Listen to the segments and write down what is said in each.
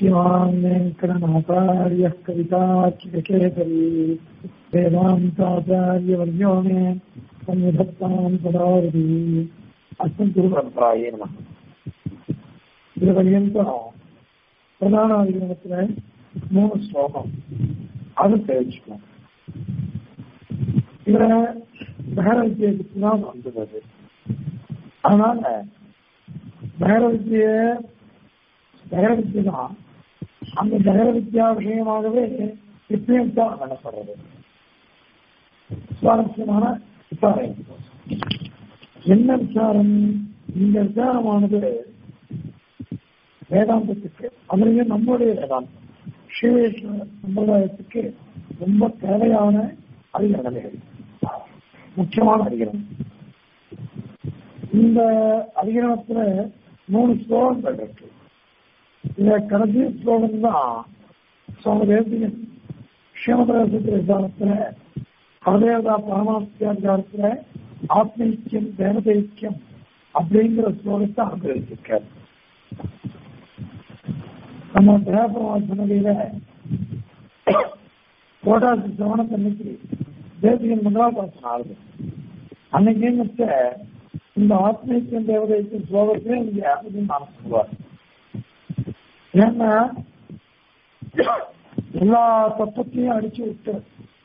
श्रीमान् वेङ्कटनाथार्यः कवितार्किककेसरी वेदान्ताचार्यवर्यो मे संविधत्तां सदावधि अस्मिन् गुरुपरम्परायै नमः இது பர்யந்தம் பிரதான அதிகரணத்துல மூணு ஸ்லோகம் அது தெரிஞ்சுக்கணும் இதுல பகர வித்தியத்துக்கு தான் வந்தது அதனால பகர வித்திய பகர வித்தியை தான் அந்த பகர வித்யா விஷயமாகவே இப்பயும் தான் பண்ணப்படுறது சுவாரஸ்யமான விசாரம் என்ன விசாரம் இந்த விசாரமானது வேதாந்தத்துக்கு அதுலயும் நம்முடைய வேதாந்தம் ஸ்ரீவேஸ்வர சம்பிரதாயத்துக்கு ரொம்ப தேவையான அதிகரணங்கள் முக்கியமான அதிகரணம் இந்த அதிகரணத்துல மூணு ஸ்லோகங்கள் இருக்கு இந்த கடைசி ஸ்லோகம் தான் சுவாமி தேசிகன் ஸ்ரீமதரசத்திர விசாரத்துல பரதேவதா பரமாத்தியாச்சாரத்துல ஆத்மீக்கியம் தேவதைக்கியம் அப்படிங்கிற ஸ்லோகத்தை அனுபவிச்சிருக்காரு நம்ம தேவபெருமாள் சொன்னதையில கோட்டாசி சிரவணத்தன்னைக்கு தேசிகன் மங்களாபாசனம் ஆகுது அன்னைக்கு மிச்ச இந்த ஆத்மீக்கியம் தேவதைக்கு ஸ்லோகத்தையே இங்க அப்படின்னு நான் சொல்லுவார் ஏன்னா எல்லா தத்துவத்தையும் அடிச்சு விட்டு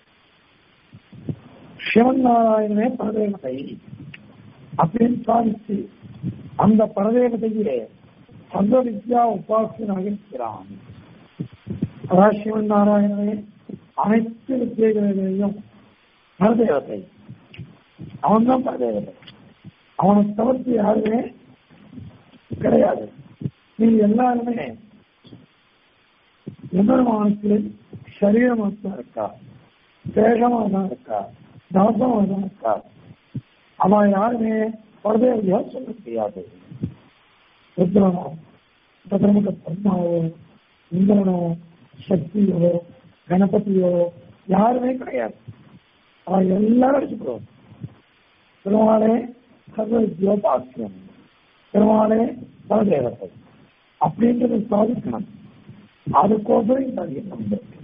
சிவன் நாராயணனே பரதேவதை அப்படின்னு சாதித்து அந்த பரதேவதையே சர்வ வித்யா உபாசனாக இருக்கிறான் அதாவது சிவன் நாராயணனே அனைத்து வித்தியைகளிலேயும் பரதேவதை அவன் தான் பரதேவதை அவனை தவிர்த்து யாருமே கிடையாது நீ எல்லாருமே எம்பெருமானுக்கு சரீரமாக தான் இருக்கா சேஷமாக தான் இருக்கா தவசமாக தான் இருக்கா அவன் யாருமே பரதேவதையா சொல்ல முடியாது ருத்ரனோ சதுரமுக பிரம்மாவோ இந்திரனோ சக்தியோ கணபதியோ யாருமே கிடையாது அவன் எல்லாரும் அடிச்சுக்கிறோம் பெருமாளே சர்வவித்யோபாசியம் பெருமாளே பரதேவத்தை அப்படின்றத சாதிக்கணும் அதுக்கோசரம் இந்த அதிகம்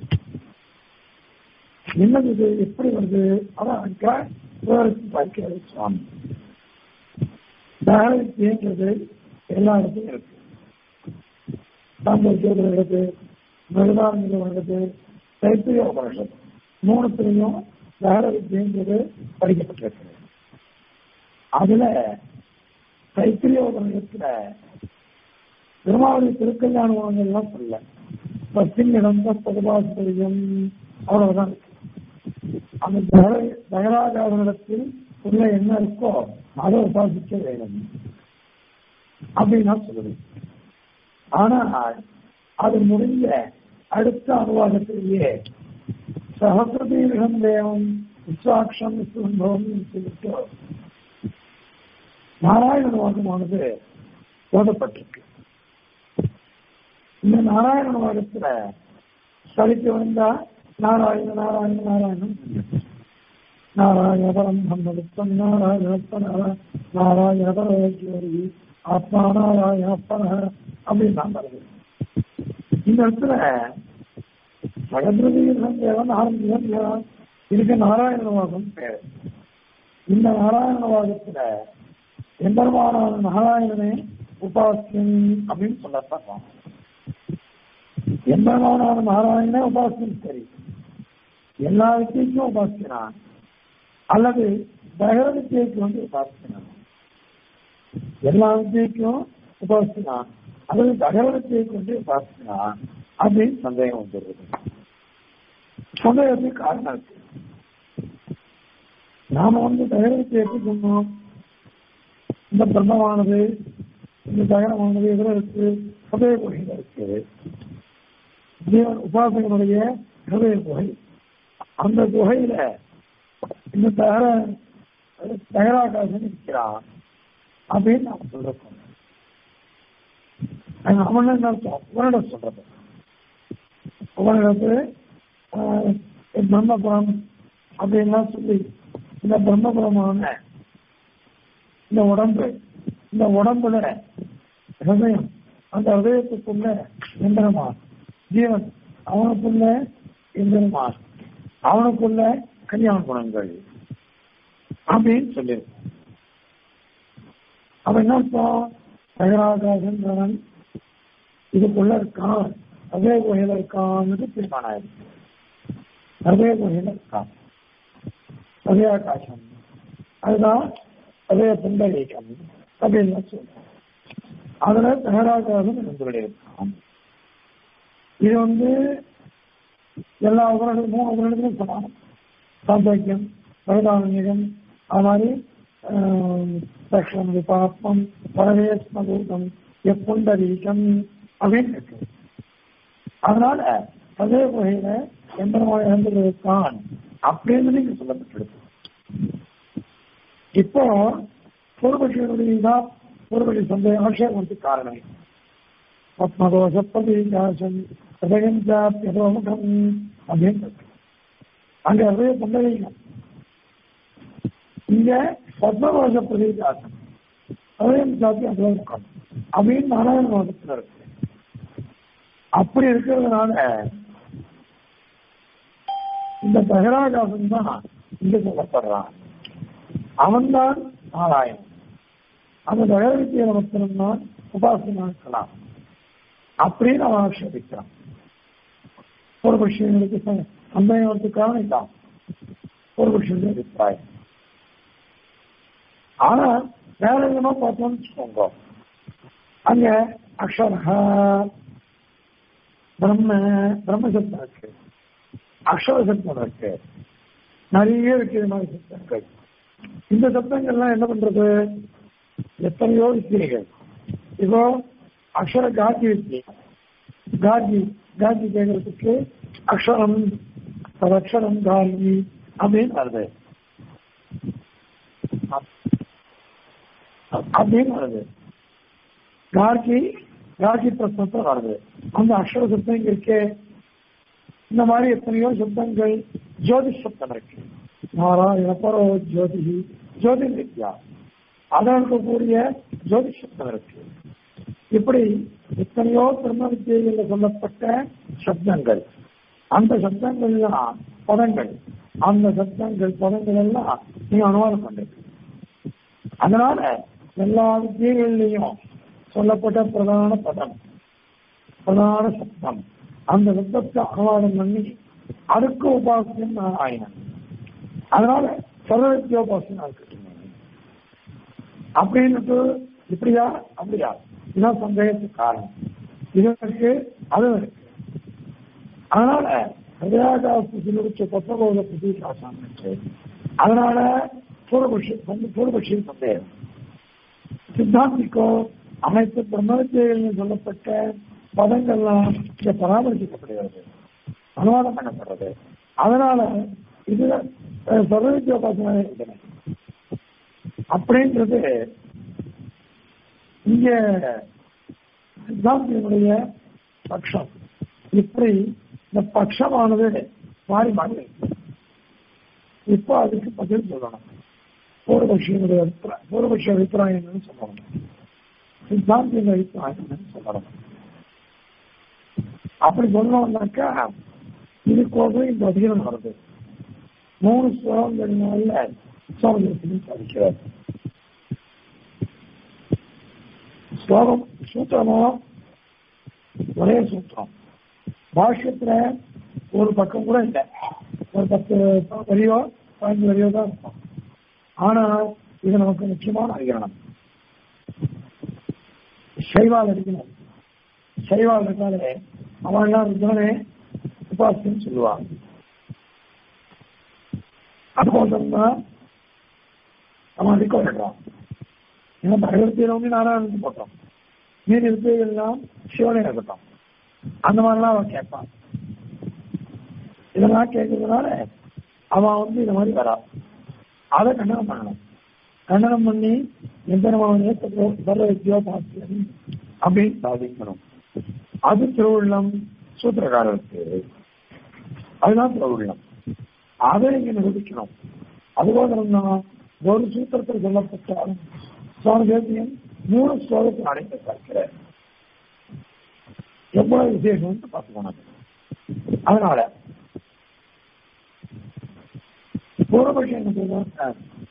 என்னது இது எப்படி வருது அதான் விவரித்து பார்க்கிறது சுவாமி தாரவித்தியன்றது எல்லா இடத்துலையும் இருக்கு சாந்தோக்கியத்தில் இருக்கு மிருதாரண்யம் இருக்கு தைத்திரிய உபனிஷத் மூணுத்திலையும் தார வித்தியன்றது படிக்கப்பட்டிருக்கு அதுல தைத்திரிய உபனிஷத்துல பெருமாளுடைய திருக்கல்யாணம் சொல்ல பஸ்டின் இடம் பகுபாசிரியம் அவ்வளவுதான் இருக்கு அந்த தகராஜாவிடத்தில் உள்ள என்ன இருக்கோ அதை உபாசிக்க வேண்டும் அப்படின்னு சொல்லுது ஆனால் அது முடிஞ்ச அடுத்த அனுவாதத்திலேயே சகசிரதீர்கம் தேவம் விஸ்வாட்சம் விஸ்வம்பவம் சொல்லிட்டு நாராயண அனுவாதமானது ஓதப்பட்டிருக்கு இந்த நாராயண அனுவாதத்துல சரிக்கு வந்தா நாராயண நாராயண நாராயணன் நாராயண பரம் பிரம்மவித்தம் நாராயணப்பன நாராயண பரமேஸ்வரி ஆத்மா நாராயணப்பன அப்படின்னு தான் வருது இந்த இடத்துல சகதிரதீரம் தேவன் ஆரம்பிதான் இதுக்கு நாராயணவாதம் பேர் இந்த நாராயணவாதத்துல எம்பெருமானான நாராயணனே உபாசியம் அப்படின்னு சொல்லப்படுறான் எம்பெருமானான நாராயணனே உபாசியம் சரி எல்லா வித்தியக்கும் உபாசிக்கிறான் அல்லது தகர வித்தியக்கு வந்து உபாசிக்கிறான் எல்லா வித்தியக்கும் உபாசிக்கிறான் அல்லது தகர வித்தியக்கு வந்து உபாசிக்கிறான் அப்படின்னு சந்தேகம் வந்துடுது சந்தேகத்துக்கு காரணம் இருக்கு நாம வந்து தகர வித்தியக்கு சொன்னோம் இந்த பிரம்மமானது இந்த தகரமானது எதில் இருக்கு ஹதய குகையில் இருக்கு ஜீவன் உபாசகனுடைய ஹதய குகை அந்த குகையில இந்த தகர தகராகாசன் இருக்கிறான் அப்படின்னு நாம் சொல்றோம் அவன் என்ன அர்த்தம் உபனிடம் சொல்றது உபனிடத்து பிரம்மபுரம் அப்படின்லாம் சொல்லி இந்த பிரம்மபுரமான இந்த உடம்பு இந்த உடம்புல ஹதயம் அந்த ஹதயத்துக்குள்ள எந்திரமான் ஜீவன் அவனுக்குள்ள எந்திரமான் அவனுக்குள்ள கல்யாண குணங்கள் அப்படின்னு சொல்லியிருக்கோம் அவன் என்ன அர்த்தம் சகராகாசன்றவன் இதுக்குள்ள இருக்கான் அதே குகையில இருக்கான்னு தீர்மானம் ஆயிருக்கு அதே குகையில இருக்கான் அதே ஆகாசம் அதுதான் அதே புண்டலீகம் அப்படின்னு சொல்றோம் அதுல சகராகாசம் இருந்து இருக்கான் இது வந்து எல்லா உபரணம் மூணு உபரணத்திலும் சமானம் சாந்தக்கியம் பரதாரண்யம் அது மாதிரி தக்ஷம் விபாத்மம் பரவேஸ்மதூதம் எப்புண்டரீகம் அப்படின்னு இருக்கு அதனால அதே வகையில எந்திரமாக இறந்துதான் அப்படின்னு நீங்க சொல்லப்பட்டிருக்கு இப்போ பூர்வபட்சியினுடைய தான் பூர்வபட்சி சந்தேக ஆட்சேபத்துக்கு காரணம் பத்மதோஷ பிரதீகாசம் ஹதயம் சாப்பியதோமுகம் அப்படின்னு இருக்கு அங்க ஹதய புண்டரீகம் இங்க பத்மதோஷ பிரதீகாசம் ஹதயம் சாப்பி அதோமுகம் அப்படின்னு நாராயண மதத்தில் இருக்கு அப்படி இருக்கிறதுனால இந்த பகராகாசன் தான் இங்க சொல்லப்படுறான் அவன்தான் நாராயணன் அந்த பகவத்கீதை மட்டும்தான் உபாசனா இருக்கலாம் அப்படின்னு அவன் ஆட்சேபிக்கிறான் ஒரு விஷயங்களுக்கு சந்தேகத்துக்கான இதான் ஒரு விஷயம் அபிப்பிராயம் ஆனா வேற விதமா பார்த்தோம்னு வச்சுக்கோங்க அங்க அக்ஷரஹா பிரம்ம பிரம்மசப்தம் இருக்கு அக்ஷர சப்தம் இருக்கு நிறைய இருக்கு இது மாதிரி சப்தங்கள் இந்த சப்தங்கள்லாம் என்ன பண்றது எத்தனையோ வித்தியைகள் இப்போ அக்ஷர காட்சி வித்தியை காட்சி காட்சி கேட்கறதுக்கு அக்ஷரம் ததக்ஷரம் கார்கி அப்படின்னு வருது அப்படின்னு வருது கார்கி கார்கி பிரஸ்னத்தை வருது அந்த அக்ஷர சப்தம் இங்க இருக்கே இந்த மாதிரி எத்தனையோ சப்தங்கள் ஜோதிஷ் சப்தம் இருக்கு நாராயண பரோ ஜோதி ஜோதி வித்யா அதான் இருக்கக்கூடிய ஜோதிஷ் சப்தம் இருக்கு இப்படி எத்தனையோ பிரம்ம வித்தியைகளில் சொல்லப்பட்ட சப்தங்கள் அந்த சப்தங்கள் எல்லாம் பதங்கள் அந்த சப்தங்கள் பதங்கள் எல்லாம் நீங்க அனுமானம் பண்றீங்க அதனால எல்லா வித்தியைகள்லையும் சொல்லப்பட்ட பிரதான பதம் பிரதான சப்தம் அந்த சப்தத்தை அனுவாதம் பண்ணி அதுக்கு உபாசியம் நாராயணன் அதனால சர்வவித்தியோபாசனா இருக்கட்டும் அப்படின்னுட்டு இப்படியா அப்படியா இதுதான் சந்தேகத்துக்கு காரணம் இதற்கு அதுவும் இருக்கு அதனால ஹிருதயாகாச பத்தபோத பிரதீகாசம் இருக்கு அதனால பூர்வபட்சி பூர்வபட்சியின் சந்தேகம் சித்தாந்திக்கோ அனைத்து பிரம்மவித்தியங்களில் சொல்லப்பட்ட பதங்கள்லாம் இங்க பராமரிக்கப்படுகிறது அனுவாதம் பண்ணப்படுறது அதனால இது சர்வவித்தியோபாசனாக இருக்கிறேன் அப்படின்றது இங்க சித்தாந்தியினுடைய பட்சம் இப்படி இந்த பட்சமானது மாறி மாறி இருக்கு. இப்போ அதுக்கு பதில் சொல்லணும் பூர்வபக்ஷியினுடைய அபிப்பிராயம் பூர்வபக்ஷ அபிப்பிராயம் என்னன்னு சொல்லணும் சித்தாந்தியின் அபிப்பிராயம் என்னன்னு சொல்லணும் அப்படி சொல்லணும்னாக்கா இதுக்கோசம் இந்த அதிகாரம் வருது மூணு ஸ்லோகங்களினால சுவாமி சாதிக்கிறார் ஸ்லோகம் சூத்திரமோ ஒரே சூத்திரம் பாஷ்யத்துல ஒரு பக்கம் கூட இல்லை ஒரு பத்து வரியோ பதினஞ்சு வரியோ தான் இருக்கும் ஆனா இது நமக்கு முக்கியமான அதிகரணம் சைவால் அடிக்கணும் சைவால் இருக்காலே அவன் எல்லாம் ருத்ரனே உபாசின்னு சொல்லுவான் அதுக்கோசம்தான் அவன் அடிக்க விடுறான் ஏன்னா பகவத்கீதை வந்து நாராயணனுக்கு போட்டோம் மீதி வித்தைகள் எல்லாம் சிவனே இருக்கட்டும் அந்த மாதிரிலாம் அவன் கேட்பான் இதெல்லாம் கேட்கறதுனால அவன் வந்து இந்த மாதிரி வரா அதை கண்டனம் பண்ணணும் கண்டனம் பண்ணி எந்த நம்ம சர்வ பாசியம் அப்படின்னு சாதிக்கணும் அது திருவுள்ளம் சூத்திரக்காரருக்கு அதுதான் திருவுள்ளம் அதை நீங்க நிரூபிக்கணும் அதுபோல ஒரு சூத்திரத்தில் சொல்லப்பட்டாலும் சுவாமி தேசியம் மூணு ஸ்லோகத்தில் அடைந்து பார்க்கிறார் எவ்வளவு விசேஷம் பார்த்துக்கணும் அதனால பூர்வபட்சம் என்ன சொல்றாங்க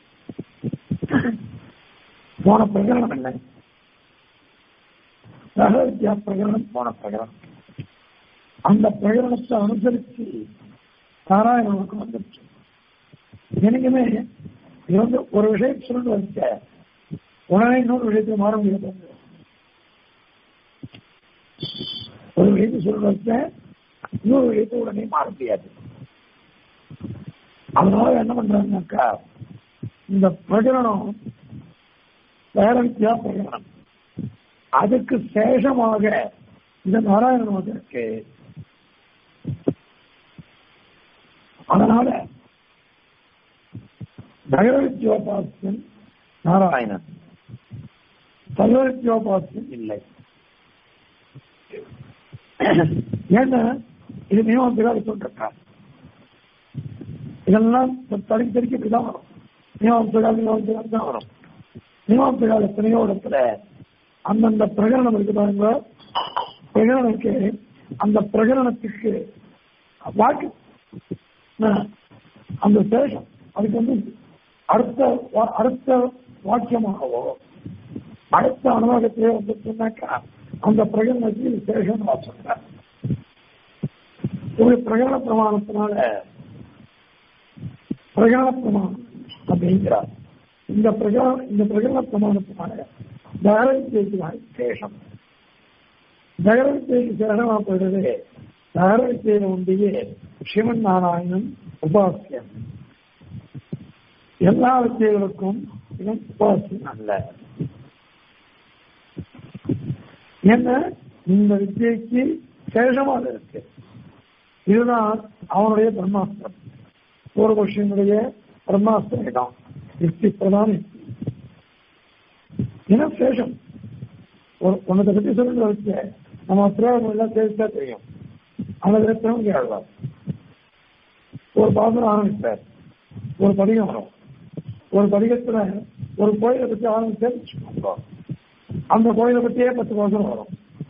போன பிரகரணம் என்ன சக வித்யா பிரகரணம் போன பிரகரணம் அந்த பிரகரணத்தை அனுசரிச்சு நாராயணனுக்கு வந்துருச்சு எனக்குமே இது வந்து ஒரு விஷயம் சொல்லிட்டு வச்ச உடனே இன்னொரு விஷயத்தை மாற முடியாது ஒரு விஷயத்தை சொல்லிட்டு வச்ச இன்னொரு விஷயத்தை உடனே மாற முடியாது அதனால என்ன பண்றாங்கனாக்கா இந்த பிரகரணம் வேற வித்தியா பிரகரணம் அதுக்கு சேஷமாக இந்த நாராயணன் வந்திருக்கு அதனால நகரவித்யோபாசியன் நாராயணன் சர்வவித்யோபாசியன் இல்லை ஏன்னா இது மீமாசைகால சொல்றார் இதெல்லாம் தடுக்கி தடுக்கி இப்படிதான் வரும் மீமாசைகால மீமாசைகால தான் வரும் மீமாசைகால எத்தனையோ இடத்துல அந்தந்த பிரகரணம் இருக்கு பாருங்க பிரகரணத்துக்கு அந்த பிரகரணத்துக்கு வாக்கு அந்த சேஷம் அதுக்கு வந்து அடுத்த அடுத்த வாக்கியமாகவோ அடுத்த அனுபவத்திலே வந்து சொன்னாக்கா அந்த பிரகடனத்தில் சேஷம் சொல்ற ஒரு பிரகடன பிரமாணத்தினால பிரகடன பிரமாணம் அப்படிங்கிறார் இந்த பிரகடன இந்த பிரகடன பிரமாணத்தினால தகரவித்தியைக்கு சேஷம் தகரவித்தியைக்கு சேஷமா போயிடுறது தகரவித்தியில உண்டியே சிவன் நாராயணன் உபாசியம் எல்லா வித்தியர்களுக்கும் இவன் உபாசியம் அல்ல என்ன இந்த வித்தியைக்கு சேஷமாக இருக்கு இதுதான் அவனுடைய பிரம்மாஸ்திரம் பூர்வபக்ஷனுடைய பிரம்மாஸ்திரம் இடம் யுக்தி பிரதான யுக்தி ஏன்னா சேஷம் ஒரு ஒன்னத்தை பத்தி சொல்லிட்டு வச்சு நம்ம பிரயோகம் எல்லாம் தெரிஞ்சா தெரியும் அந்த திறமை ஆழ்வார் ஒரு பாசனம் ஆரம்பித்தார் ஒரு பதிகம் வரும் ஒரு பதிகத்துல ஒரு கோயிலை பத்தி ஆரம்பிச்சு அந்த கோயிலை பத்தியே பத்து பாசனம் வரும்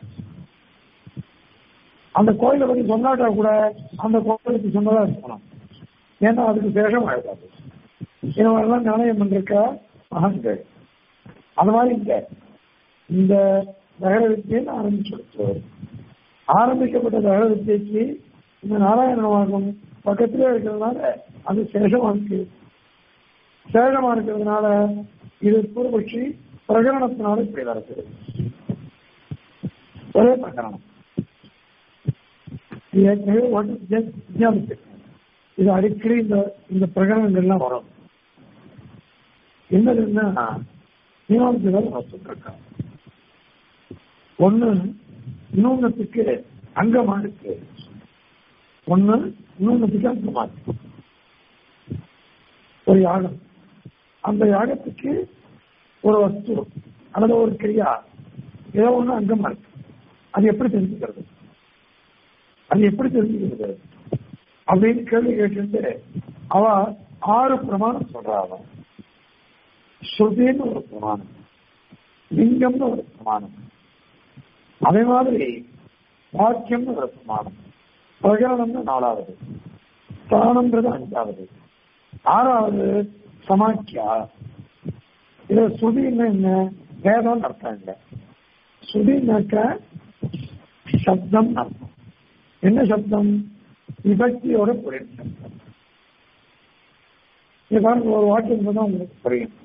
அந்த கோயிலை பத்தி சொன்னாட்டா கூட அந்த கோயிலை பத்தி சொன்னதா இருக்கணும் ஏன்னா அதுக்கு சேஷம் ஆயிடாது இவங்கெல்லாம் நாணயம் பண்றக்க மகான்கள் அந்த மாதிரி இந்த இந்த தகர வித்தியை ஆரம்பிச்சு ஆரம்பிக்கப்பட்ட தகர வித்தியைக்கு இந்த நாராயணமாகும் பக்கத்திலே இருக்கிறதுனால அது சேஷமா இருக்கு சேஷமா இருக்கிறதுனால இது பூர்வபட்சி பிரகரணத்தினால இப்படி நடக்குது ஒரே பிரகரணம் ஏற்கனவே விஞ்ஞானிச்சிருக்கேன் இது அடிக்கடி இந்த இந்த பிரகரணங்கள்லாம் வரும் என்னதுன்னா மீமாம்சைகள் சொல்லிருக்காங்க ஒண்ணு இன்னொன்னுக்கு அங்கமா இருக்கு ஒண்ணு இன்னொன்னுக்கு அங்கமா இருக்கு ஒரு யாகம் அந்த யாகத்துக்கு ஒரு வஸ்து அல்லது ஒரு கிரியா ஏதோ ஒண்ணு அங்கமா இருக்கு அது எப்படி தெரிஞ்சுக்கிறது அது எப்படி தெரிஞ்சுக்கிறது அப்படின்னு கேள்வி கேட்டு அவ ஆறு பிரமாணம் சொல்றா அவன் ஸ்ருதின்னு ஒரு பிரமாணம் லிங்கம்னு ஒரு பிரமாணம் அதே மாதிரி வாக்கியம்னு ஒரு பிரமாணம் பிரகரணம்னு நாலாவது ஸ்தானம்ன்றது அஞ்சாவது ஆறாவது சமாக்கியா இது ஸ்ருதின்னு என்ன வேதம்னு அர்த்தம் இல்லை ஸ்ருதினாக்க சப்தம் அர்த்தம் என்ன சப்தம் விபக்தியோட புரியும் சப்தம் இது பாருங்க ஒரு வாக்கியம் தான் உங்களுக்கு புரியும்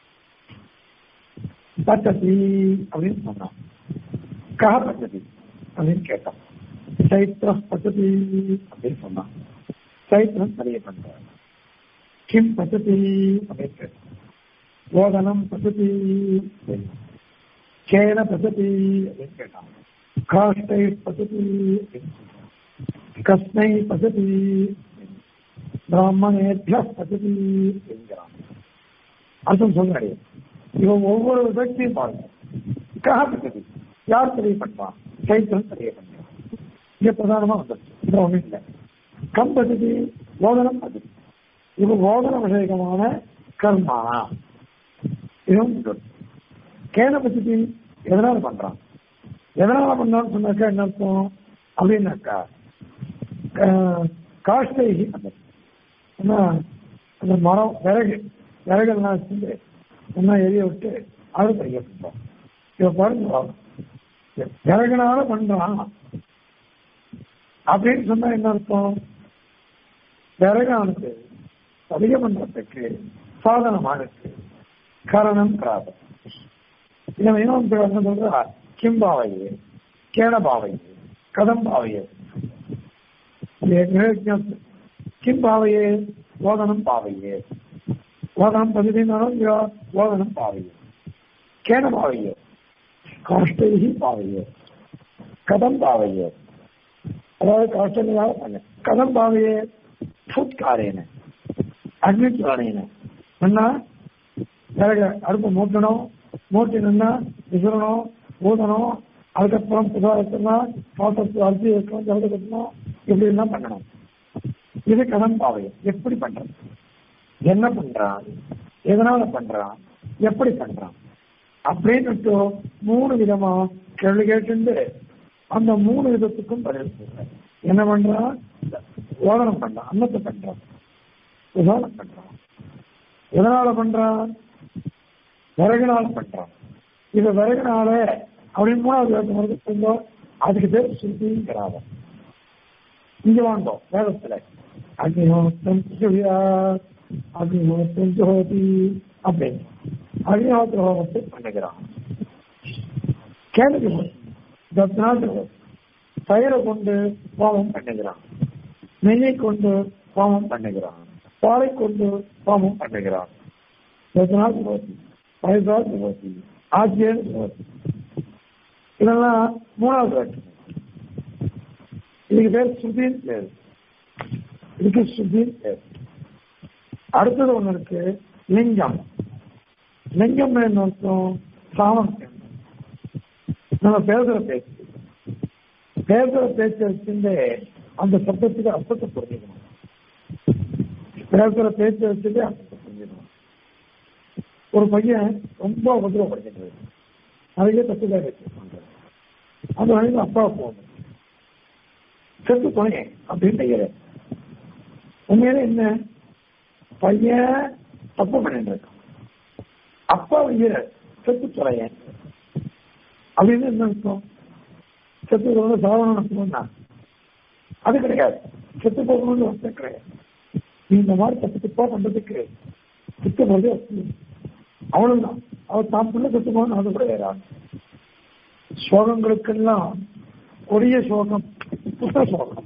பத்ததி அப்படின்னு சொன்னான் கா பத்ததி அப்படின்னு கேட்டான் சைத்திர பத்ததி அப்படின்னு சொன்னான் சைத்திரம் சரியை பண்ற கிம் பத்ததி அப்படின்னு கேட்டான் ஓதனம் பத்ததி கேன பத்ததி அப்படின்னு கேட்டான் காஷ்டை பத்ததி கஸ்மை பத்ததி பிராமணேபிய பத்ததி என்கிறான் அர்த்தம் சொல்றாரு இவன் ஒவ்வொரு விபக்தியும் பாருங்க கா பத்ததி யார் தெரியப்பட்டான் சைத்திரம் தெரியப்பட்டான் இங்க பிரதானமா வந்துருச்சு இது ஒண்ணும் இல்லை கம் பத்ததி ஓதனம் பத்ததி இவன் ஓதன விஷயகமான கர்மா இதுவும் கேன பத்தி எதனால பண்றான் எதனால பண்ணான்னு சொன்னாக்கா என்ன அர்த்தம் அப்படின்னாக்கா கா- காஷ்டைகி என்ன அந்த மரம் விறகு விறகெல்லாம் வச்சுட்டு என்ன எரிய விட்டு அடுத்த ஐயப்பட்டோம் இவ பாருங்க விறகுனால பண்றான் அப்படின்னு சொன்னா என்ன அர்த்தம் விறகானது அதிக பண்றதுக்கு சாதனமா இருக்கு காரணம் பிராதம் இவன் இன்னும் என்ன சொல்றா கிம்பாவையே கேடபாவையே கதம்பாவையே கிம்பாவையே ஓதனம் பாவையே ஓதனம் பதினாலும் ஓதனம் பாவையே கேடபாவையே காஷ்டைகி பாவையே கதம் பாவையே அதாவது காஷ்டங்களால பண்ண கதம் பாவையே ஃபுட்காரேன அக்னி சுவாரேன என்ன விறகு அடுப்பு மூட்டணும் மூட்டினா விசிறணும் ஊதணும் அதுக்கப்புறம் புதுவாக வச்சோம்னா பாத்திரத்து அரிசி வைக்கணும் ஜலத்தை கட்டணும் இப்படி எல்லாம் பண்ணணும் இது கதம் பாவை எப்படி பண்றது என்ன பண்றான் எதனால பண்றான் எப்படி பண்றான் அப்படின்னு மூணு விதமா கேள்வி கேட்டு அந்த மூணு விதத்துக்கும் பதில் சொல்றேன் என்ன பண்றான் ஓதனம் பண்றான் அன்னத்தை பண்றான் உதாரணம் பண்றான் எதனால பண்றான் விறகுனால பண்றான் இது விறகுனால அப்படின்னு மூணாவது வேதம் வருது இருந்தோம் அதுக்கு பேர் சுருதிங்கிறாங்க இங்க வாங்கோ வேதத்துல அக்னிஹோத்திரம் சுவியா அக்னிஹோத்திரம் ஜோதி அப்படின்னு அக்னிஹோத்திர ஹோமத்தை பண்ணுகிறான் கேள்வி தத்னாத் தயிரை கொண்டு ஹோமம் பண்ணுகிறான் நெய்யை கொண்டு ஹோமம் பண்ணுகிறான் பாலை கொண்டு ஹோமம் பண்ணுகிறான் தத்னாத் ஜோதி வயசாத் ஜோதி ஆசியன் ஜோதி இதெல்லாம் மூணாவது வேற்றுமை இதுக்கு பேர் சுதீன் பேர் இதுக்கு சுதீன் பேர் அடுத்தது ஒண்ணு இருக்கு லிங்கம் லிங்கம் என்ன அர்த்தம் சாமர்த்தியம் நம்ம பேசுற பேச்சு பேசுற பேச்சை வச்சுட்டு அந்த சப்தத்துக்கு அர்த்தத்தை புரிஞ்சுக்கணும் பேசுற பேச்சை வச்சுட்டு அர்த்தத்தை புரிஞ்சுக்கணும் ஒரு பையன் ரொம்ப உபதிரவப்படுத்திட்டு நிறைய தப்பு வச்சிருக்காங்க அந்த வழியில் அப்பா போகணும் செத்து போனேன் அப்படின்னு செய்யறேன் உண்மையில என்ன பையன் தப்பு பண்ணிட்டு இருக்கான் அப்பா வைக்கிற செத்து தொலையன் அப்படின்னு என்ன அர்த்தம் செத்து போகணும் சாதனம் நடத்தணும்னா அது கிடையாது செத்து போகணும்னு அர்த்தம் கிடையாது நீ இந்த மாதிரி தப்பு தப்பா பண்றதுக்கு செத்து போதே அவ்வளவுதான் அவர் தான் பிள்ளை செத்து போகணும் அது கூட வேற சோகங்களுக்கெல்லாம் கொடிய சோகம் புத்த சோகம்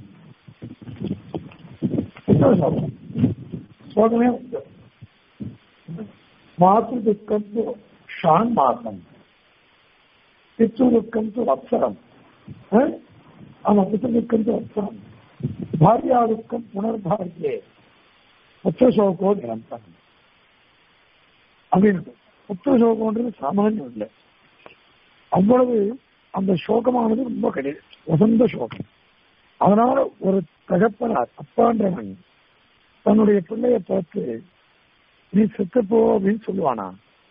புத்த சோகம் சோகமே உண்டு மாத்து துக்கம் து ஷான் மாசம் பித்து துக்கம் து அப்சரம் ஆமா பித்து துக்கம் து அப்சரம் பாரியா துக்கம் புனர்பாரியே புத்த சோகோ நிரந்தரம் அப்படின்னு புத்த சோகம்ன்றது சாமானியம் இல்லை அவ்வளவு அந்த சோகமானது ரொம்ப கிடையாது வசந்த சோகம் அதனால ஒரு தகப்பனார் அப்பான்றவன் தன்னுடைய பிள்ளைய பார்த்து நீ செத்துப்போ அப்படின்னு சொல்லுவானா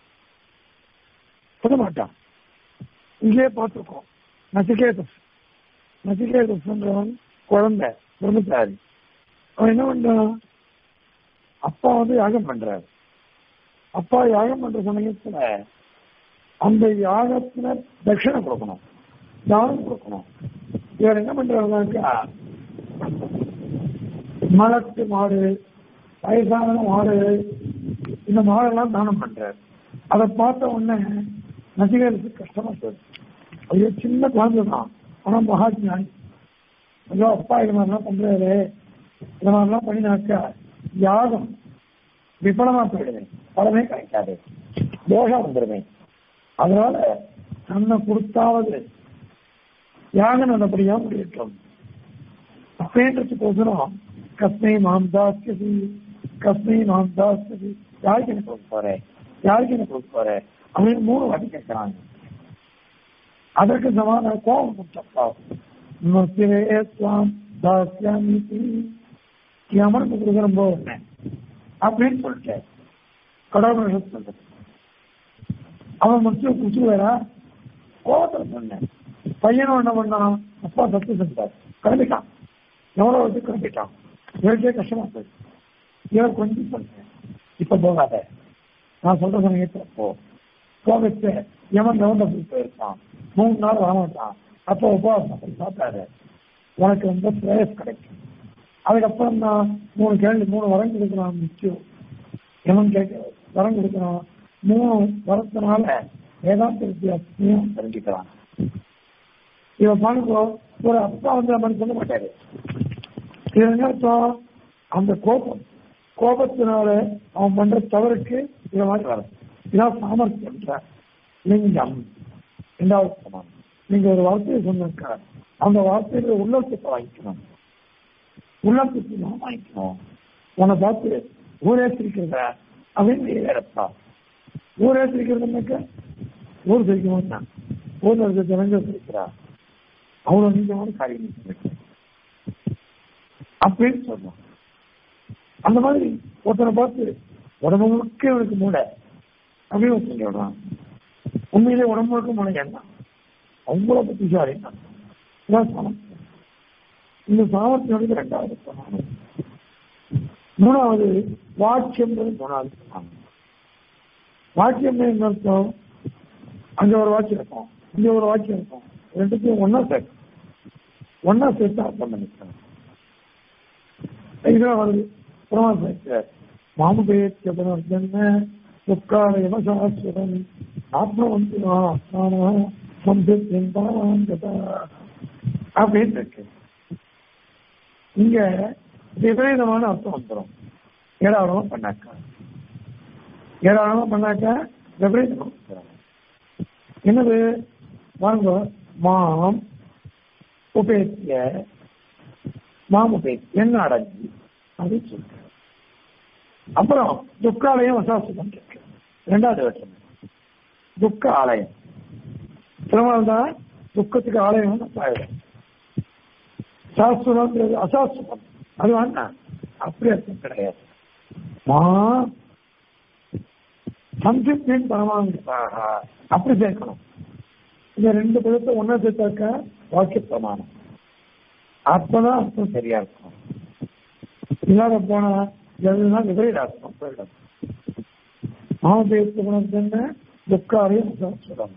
சொல்ல மாட்டான் இங்கேயே பார்த்துருக்கோம் நசிகேதஸ் நசிகேதஸ்ன்றவன் குழந்தை பிரம்மச்சாரி அவன் என்ன பண்றான் அப்பா வந்து யாகம் பண்றாரு அப்பா யாகம் பண்ற சமயத்துல அந்த யாகத்துல தட்சிணை கொடுக்கணும் தானம் கொடுக்கணும் இவர் என்ன பண்றாருனாக்கா மலட்டு மாடு வயசான மாடு இந்த மாடெல்லாம் தானம் பண்றாரு அதை பார்த்த உடனே நசிகருக்கு கஷ்டமா போகுது ஐயோ சின்ன குழந்தை தான் ஆனா மகாஜானி ஐயோ அப்பா இது மாதிரிலாம் பண்றாரு இது மாதிரிலாம் பண்ணினாக்கா யாகம் விபலமா போயிடுவேன் பலமே கிடைக்காது தோஷம் வந்துடுவேன் அதனால தன்னை கொடுத்தாவது யாகம் நல்லபடியா முடியட்டும் அப்படின்றதுக்கோசரம் கஸ்மை மாம் தாஸ்தி கஸ்மை மாம் தாஸ்தி யாருக்கு என்ன கொடுக்க போறேன் யாருக்கு என்ன கொடுக்க போறேன் அப்படின்னு மூணு வாட்டி கேட்கிறாங்க அதற்கு சமான கோபம் கொடுத்தப்பா சுவாம் தாஸ்யாமி அமர்ந்து கொடுக்குற போது அப்படின்னு சொல்லிட்டேன் கடவுள் சொல்றது அவன் மட்டும் குச்சுவேரா கோபத்தில் சொன்னேன் பையனும் என்ன பண்ணான் அப்பா தப்பு செஞ்சார் கிளம்பிட்டான் எவ்வளவு வந்து கிளம்பிட்டான் இவருக்கே கஷ்டமா போயிடுச்சு இவர் கொஞ்சம் சொல்றேன் இப்ப போகாத நான் சொல்ற சமயத்துல போ போகச்சு எவன் கவர்ந்த போயிருக்கான் மூணு நாள் வரமாட்டான் அப்போ உபவாசம் பண்ணி சாப்பிடாரு உனக்கு வந்து பிரேயஸ் கிடைக்கும் அதுக்கப்புறம் தான் மூணு கேள்வி மூணு வரம் கொடுக்குறான் நிச்சயம் எவன் கேட்க வரம் கொடுக்குறான் மூணு வரத்தினால வேதாந்த வித்தியாசத்தையும் தெரிஞ்சுக்கிறான் இவன் பாருங்க ஒரு அப்பா வந்து நம்ம சொல்ல மாட்டாரு இது என்ன அர்த்தம் அந்த கோபம் கோபத்தினால அவன் பண்ற தவறுக்கு இத மாதிரி வரும் இதான் சாமர்த்தியம் லிங்கம் இரண்டாவது சமானம் நீங்க ஒரு வார்த்தையை சொன்னாக்கா அந்த வார்த்தையில உள்ளத்துக்கு வாங்கிக்கணும் உள்ளத்துக்கு நான் வாங்கிக்கணும் உன்னை பார்த்து ஊரே சிரிக்கிறத அப்படின்னு நீ வேறப்பா ஊரே சிரிக்கிறதுனாக்க ஊர் சிரிக்க மாட்டான் ஊர்ல இருக்க ஜனங்க சிரிக்கிறா அவ்வளவு நீங்கமான காரியம் இருக்கு. அப்படின்னு சொல்றோம் அந்த மாதிரி ஒருத்தனை பார்த்து உடம்பு முழுக்க இவனுக்கு மூளை அப்படின்னு சொல்லிடுறான் உண்மையிலே உடம்பு முழுக்க மூளை என்ன அவ்வளவு புத்திசாலி தான் இதான் சாமர்த்தியம் இந்த சாமர்த்தியம் ரெண்டாவது பிரமாணம் மூணாவது வாக்கியம்ன்றது மூணாவது பிரமாணம் வாக்கியம் என்ன அர்த்தம் அங்க ஒரு வாக்கியம் இருக்கும் இங்க ஒரு வாக்கியம் இருக்கும் ரெண்டுத்தையும் ஒன்னா சேர்க்கும் ஒன்னா சேர்த்து அர்த்தம் பண்ணிக்கலாம் இதுதான் வருது பிரமாணம் சேர்க்கிறார் மாமுபேத்தியபனர்ஜன்ம துக்காலயம சாஸ்வதம் ஆத்மவந்தினா ஆத்மானா சம்சித்தின் பரமாந்ததா அப்படின்னு இருக்கு இங்க விபரீதமான அர்த்தம் வந்துடும் ஏராளமா பண்ணாக்கா ஏராளமா பண்ணாக்கா விபரீதமா வந்துடும் என்னது வாங்க மாம் உபேத்திய மாம் உபேத்திய என்ன அடங்கி அப்படின்னு சொல்றேன் அப்புறம் துக்காலயம் வசாசுதம் இருக்கு ரெண்டாவது வேற்றுமை துக்க ஆலயம் திருமணம் தான் துக்கத்துக்கு ஆலயம் ஆயிடும் சாஸ்திரம் அசாஸ்திரம் அது வேண்டாம் அப்படி அர்த்தம் கிடையாது மா சம்சித்தின் பரமாங்க அப்படி சேர்க்கணும் இந்த ரெண்டு பதத்தை ஒன்னா சேர்த்தாக்க வாக்கிய பிரமாணம் அப்பதான் அர்த்தம் சரியா இருக்கும் இல்லாத போனா எதுனா விபரீத அர்த்தம் போயிடும் மாமபேத்து குணத்தின் துக்காரையும் அசாஸ்திரம்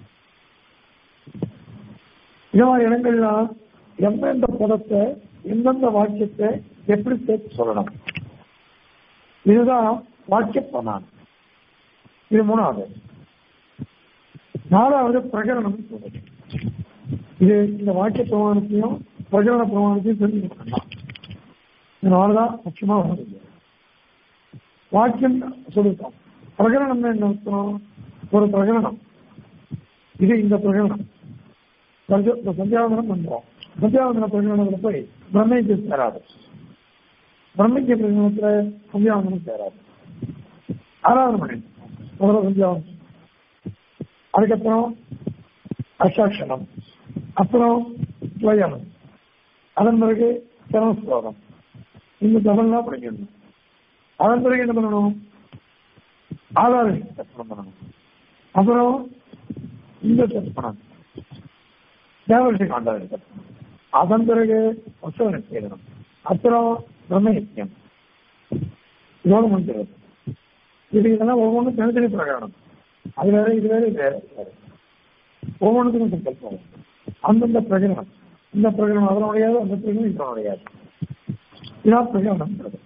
இந்த மாதிரி இடங்கள்லாம் எந்தெந்த பதத்தை எந்தெந்த வாக்கியத்தை எப்படி சேர்த்து சொல்லணும் இதுதான் வாக்கிய பிரமாணம் இது மூணாவது நாலாவது பிரகரணம் சொல்லுது இது இந்த வாக்கிய பிரமாணத்தையும் பிரகரண பிரமாணத்தையும் தெரிஞ்சுக்கணும் இதனாலதான் முக்கியமா வருது வாக்கியம் சொல்லிட்டோம் பிரகரணம் என்ன அர்த்தம் ஒரு பிரகரணம் இது இந்த பிரகரணம் சந்தியாவந்தனம் பண்றோம் சந்தியாவந்தன பிரகடனத்துல போய் பிரம்மைக்கு சேராது பிரம்மைக்கு பிரகடனத்துல சந்தியாவந்தனம் சேராது ஆறாவது மணி முதல்ல சந்தியாவந்தனம் அதுக்கப்புறம் அசாட்சணம் அப்புறம் துவயம் அதன் பிறகு சரமஸ்லோகம் இந்த தமிழ்லாம் படிக்கணும் அதன் பிறகு என்ன பண்ணணும் ஆதார தர்ப்பணம் பண்ணணும் அப்புறம் இந்த தர்ப்பணம் தேவரிசி காண்டாவது தர்ப்பணம் அதன் பிறகு உற்சவ செய்யணும் அப்புறம் பிரம்மயத்தியம் இதோட முடிஞ்சிருது இது இதெல்லாம் ஒவ்வொன்றும் தனித்தனி பிரகாரம் அது வேற இது வேற இது வேற இது வேற ஒவ்வொன்றுக்கும் சங்கல்பம் அந்தந்த பிரகடனம் இந்த பிரகடனம் அதனுடையது அந்த பிரகடனம் இதனுடையது இதான் பிரகடனம்ன்றது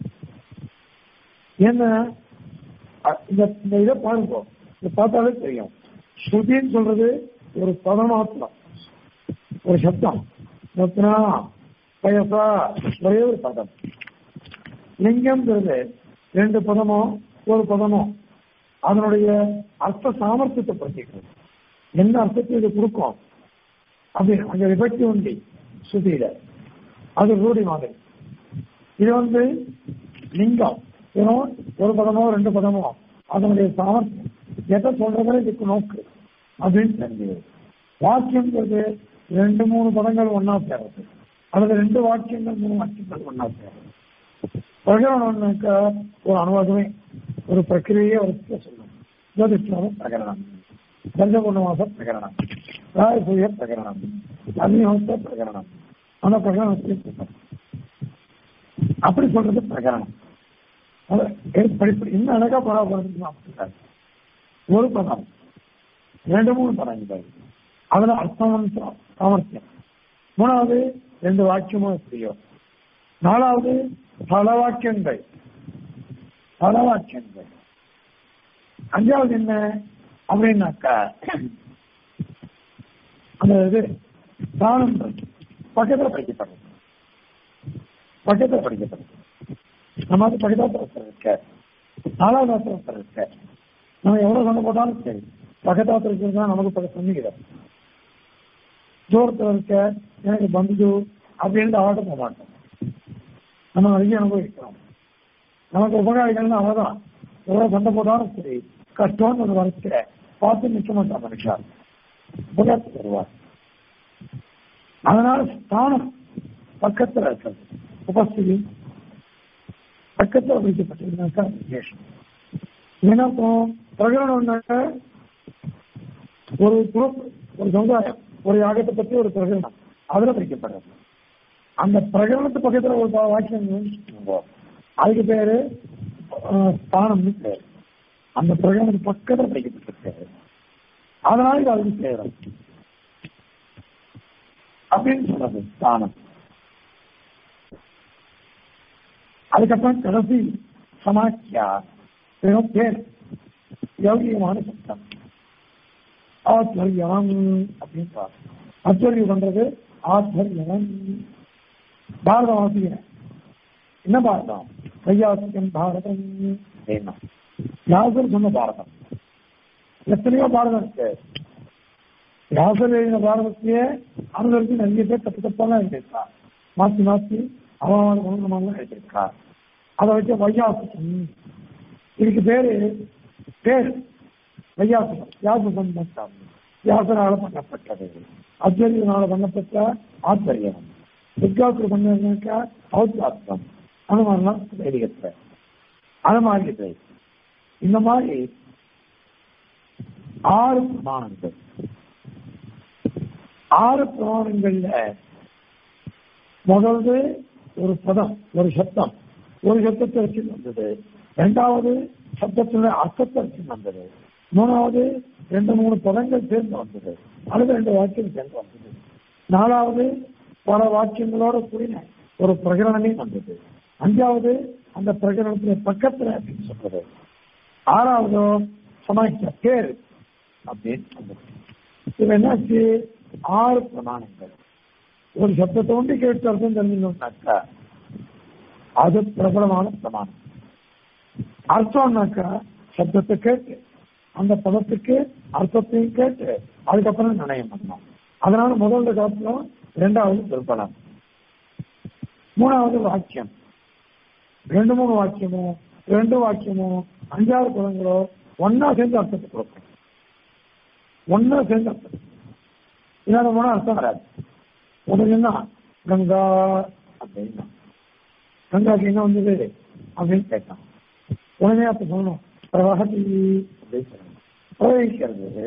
ஏன்னா இந்த இந்த இதை பாருங்க இதை பார்த்தாலே தெரியும் ஸ்ருதின்னு சொல்றது ஒரு பதமாத்திரம் ஒரு சப்தம் ரத்னா பயசா ஒரே ஒரு பதம் லிங்கம்ங்கிறது ரெண்டு பதமோ ஒரு பதமோ அதனுடைய அர்த்த சாமர்த்தியத்தை பற்றிக்கிறது என்ன அர்த்தத்தை இது கொடுக்கும் அப்படி அங்க விபக்தி உண்டி ஸ்ருதியில அது ரூடி மாதிரி இது வந்து லிங்கம் வெறும் ஒரு பதமோ ரெண்டு பதமோ அதனுடைய சாமர்த்தியம் எதை சொல்றதுல இதுக்கு நோக்கு அப்படின்னு தெரிஞ்சது வாக்கியங்கிறது ரெண்டு மூணு பதங்கள் ஒன்னா சேருது அல்லது ரெண்டு வாக்கியங்கள் மூணு வாக்கியங்கள் ஒன்னா சேருது பிரகரணம்னாக்க ஒரு அனுவாதமே ஒரு பிரக்கிரியே ஒரு சொல்லும் ஜோதிஷ்டம் பிரகரணம் பஞ்சபூர்ணமாச பிரகரணம் ராஜசூய பிரகரணம் அக்னிஹோத்திர பிரகரணம் அந்த பிரகரணத்தையும் சொல்றோம் அப்படி சொல்றது பிரகரணம் அது படிப்படி இன்னும் அழகா பராபரம் ஒரு பதம் ரெண்டு மூணு பதங்கள் அதுல அர்த்தம் சாமர்த்தியம் மூணாவது ரெண்டு வாக்கியமும் எப்படியோ நாலாவது பல வாக்கியங்கள் பல வாக்கியங்கள் அஞ்சாவது என்ன அப்படின்னாக்கா அந்த இது தானம் பக்கத்துல படிக்கப்படுறது பக்கத்துல படிக்கப்படுறது நம்ம அது பக்கத்தாத்திரத்தில் இருக்க நாலாவது ஆத்திரத்தில் இருக்க நம்ம எவ்வளவு சண்டை போட்டாலும் சரி பக்கத்தாத்திரத்தில் தான் நமக்கு பக்க சந்திக்கிறோம் தூரத்தில் இருக்க எனக்கு பந்து அப்படின்னு அவர்கிட்ட போக மாட்டோம் நம்ம நிறைய அனுபவிக்கிறோம் நமக்கு உபகாரிகள்னு அவதான் எவ்வளவு சண்டை போட்டாலும் சரி கஷ்டம்னு ஒரு வரைக்கிற பார்த்து நிற்க மாட்டான் மனுஷா உபகாரத்துக்கு வருவார் அதனால ஸ்தானம் பக்கத்துல இருக்கிறது உபஸ்திதி பக்கத்துல வைக்கப்பட்டிருந்தாக்கா விசேஷம் ஏன்னா பிரகடனம்னாக்க ஒரு குரூப் ஒரு சமுதாயம் ஒரு யாகத்தை பத்தி ஒரு பிரகடனம் அதுல வைக்கப்படுறது அந்த பிரகடனத்து பக்கத்துல ஒரு வாக்கியம் அதுக்கு பேரு ஸ்தானம்னு பேரு அந்த பிரகடனத்து பக்கத்துல வைக்கப்பட்டிருக்காரு அதனால இது அதுக்கு சேரும் அப்படின்னு சொல்றது ஸ்தானம் அதுக்கப்புறம் கடைசி சமாக்கியா பேர் யௌகியமான சட்டம் ஆத்மரியம் அப்படின்னு அத்வரியம் பண்றது ஆத்மரியம் பாரதம் வாசிக்கிறேன் என்ன பாரதம் வையாசியம் பாரதம் அப்படின்னா யாசர் சொன்ன பாரதம் எத்தனையோ பாரதம் இருக்கு யாசர் எழுதின பாரதத்தையே அனுசரித்து நிறைய பேர் தப்பு தப்பாலாம் எழுதியிருக்கா மாத்தி மாத்தி அவமான குணமாலாம் எழுதியிருக்கா அதை வச்சு வையாசியம் இதுக்கு பேரு பேர் வையாசனம் யாசனம் மட்டும் யாசனால பண்ணப்பட்டது அத்வரியனால பண்ணப்பட்ட ஆச்சரியம் வித்யாசுர பண்ணாக்கா ஔத்தாத்மம் அந்த மாதிரிலாம் வேடிக்கை அது மாதிரி இந்த மாதிரி ஆறு பிரமாணங்கள் ஆறு பிரமாணங்கள்ல முதல்ல ஒரு பதம் ஒரு சப்தம் ஒரு சப்தத்தை வச்சு வந்தது இரண்டாவது சப்தத்தினுடைய அர்த்தத்தை வச்சு வந்தது மூணாவது ரெண்டு மூணு பதங்கள் சேர்ந்து வந்தது அடுத்த ரெண்டு வாக்கியம் சேர்ந்து வந்தது நாலாவது பல வாக்கியங்களோட கூடின ஒரு பிரகடனமே வந்தது அஞ்சாவது அந்த பிரகடனத்தின பக்கத்துல அப்படின்னு சொல்றது ஆறாவது சமாளிக்க பேர் அப்படின்னு சொல்றது இது என்னாச்சு ஆறு பிரமாணங்கள் ஒரு சப்தத்தை ஒன்று கேட்டு அர்த்தம் தெரிஞ்சுக்கணும்னாக்கா அது பிரபலமான பிரமாணம் அர்த்தம்னாக்கா சப்தத்தை கேட்டு அந்த பதத்துக்கு அர்த்தத்தையும் கேட்டு அதுக்கப்புறம் நிர்ணயம் பண்ணணும் அதனால முதல்ல காப்பிலும் இரண்டாவது திருப்பலம் மூணாவது வாக்கியம் ரெண்டு மூணு வாக்கியமோ ரெண்டு வாக்கியமோ அஞ்சாறு பதங்களோ ஒன்னா சேர்ந்து அர்த்தத்தை கொடுக்கும் ஒன்னா சேர்ந்து அர்த்தம் இல்லாத போனா அர்த்தம் வராது உடனே கங்கா அப்படின்னா கங்காக்கு என்ன வந்தது அப்படின்னு கேட்டான் உடனே அப்ப சொல்லணும் பிரவகதி அப்படின்னு சொல்லணும் பிரவகிக்கிறது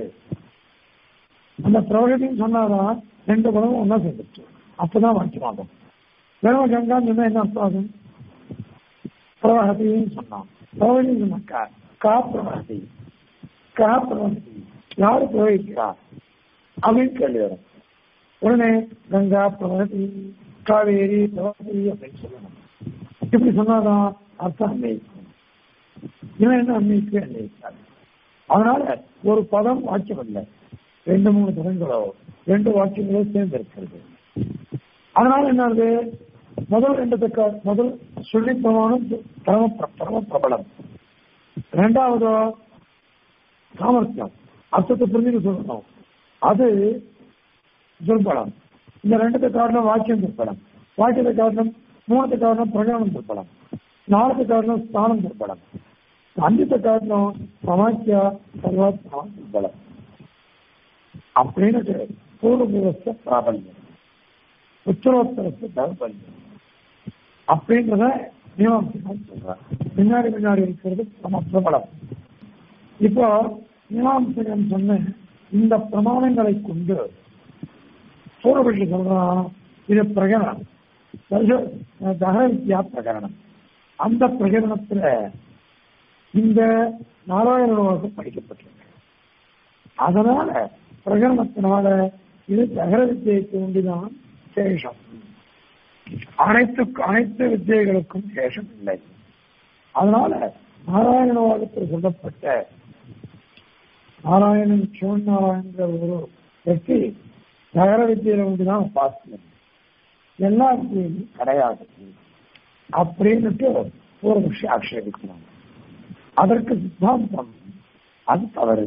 அந்த பிரவகத்தின்னு சொன்னாதான் ரெண்டு பதமும் ஒன்னா சேர்ந்துச்சு அப்பதான் வாக்கியமாகும் வெறும் கங்கான்னு சொன்னா என்ன அர்த்தம் ஆகும் பிரவகத்தின்னு சொன்னான் பிரவகதி சொன்னாக்கா கா பிரவகதி கா பிரவகதி யாரு பிரவகிக்கிறா அப்படின்னு கேள்வி வரும் உடனே கங்கா பிரவகதி காவேரி பிரவகதி அப்படின்னு சொல்லணும் இப்படி சொன்னாதான் அர்த்தம் அன்வயிக்கும் இவன் என்ன அன்னைக்கு அன்வயிக்காது அதனால ஒரு பதம் வாக்கியம் இல்லை ரெண்டு மூணு பதங்களோ ரெண்டு வாக்கியங்களோ சேர்ந்து இருக்கிறது அதனால என்னது முதல் ரெண்டு தக்க முதல் சொல்லி பிரமாணம் பரம பரம பிரபலம் ரெண்டாவது சாமர்த்தியம் அர்த்தத்தை புரிஞ்சுக்க சொல்லணும் அது துர்பலம் இந்த ரெண்டுத்தை காரணம் வாக்கியம் துர்பலம் வாக்கியத்தை காரணம் மூணத்தை காரணம் பிரகடனம் துர்பலம் நாலத்தை காரணம் ஸ்தானம் துர்பலம் அஞ்சத்தை காரணம் சமாக்கியா சர்வாத்மா துர்பலம் அப்படின்னு பூர்வபூர்வஸ்த பிராபல்யம் உத்தரோத்தரஸ்த தௌபல்யம் அப்படின்றத மீமாம்சம் சொல்றார் பின்னாடி பின்னாடி இருக்கிறது சம பிரபலம் இப்போ மீமாம்சகன் சொன்ன இந்த பிரமாணங்களை கொண்டு பூர்வபட்சி சொல்றான் இது பிரகரணம் தகர வித்யா பிரகரணம் அந்த பிரகரணத்துல இந்த நாராயண படிக்கப்பட்டிருக்கு அதனால பிரகரணத்தினால இது தகர வித்தியைக்கு உண்டுதான் சேஷம் அனைத்து அனைத்து வித்தியைகளுக்கும் சேஷம் இல்லை அதனால நாராயணவாதத்தில் சொல்லப்பட்ட நாராயணன் சிவன் நாராயணன்ற ஒரு வெற்றி நகர வித்தியில வந்துதான் பாசியம் எல்லா வித்தியிலும் கிடையாது அப்படின்னுட்டு ஒரு விஷயம் ஆட்சேபிக்கிறாங்க அதற்கு சித்தாந்தம் அது தவறு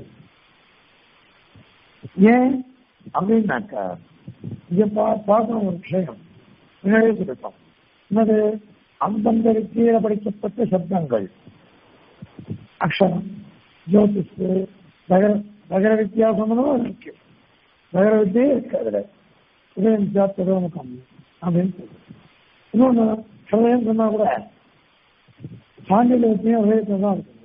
ஏன் அப்படின்னாக்கா இங்க பார்க்கணும் ஒரு விஷயம் முன்னாடியே சொல்லிட்டோம் என்னது அந்தந்த வித்தியில படிக்கப்பட்ட சப்தங்கள் அக்ஷரம் ஜோதிஷ் நகர நகர வித்தியாசமும் இருக்கு நகர வித்தியே இருக்கு அதுல உதயம் சாப்பிட்டதும் கம்மி அப்படின்னு சொல்லி இன்னொன்னு ஹிரதயம் சொன்னா கூட சாண்டில வித்தியும் ஹிரதயத்தில் தான் இருக்குது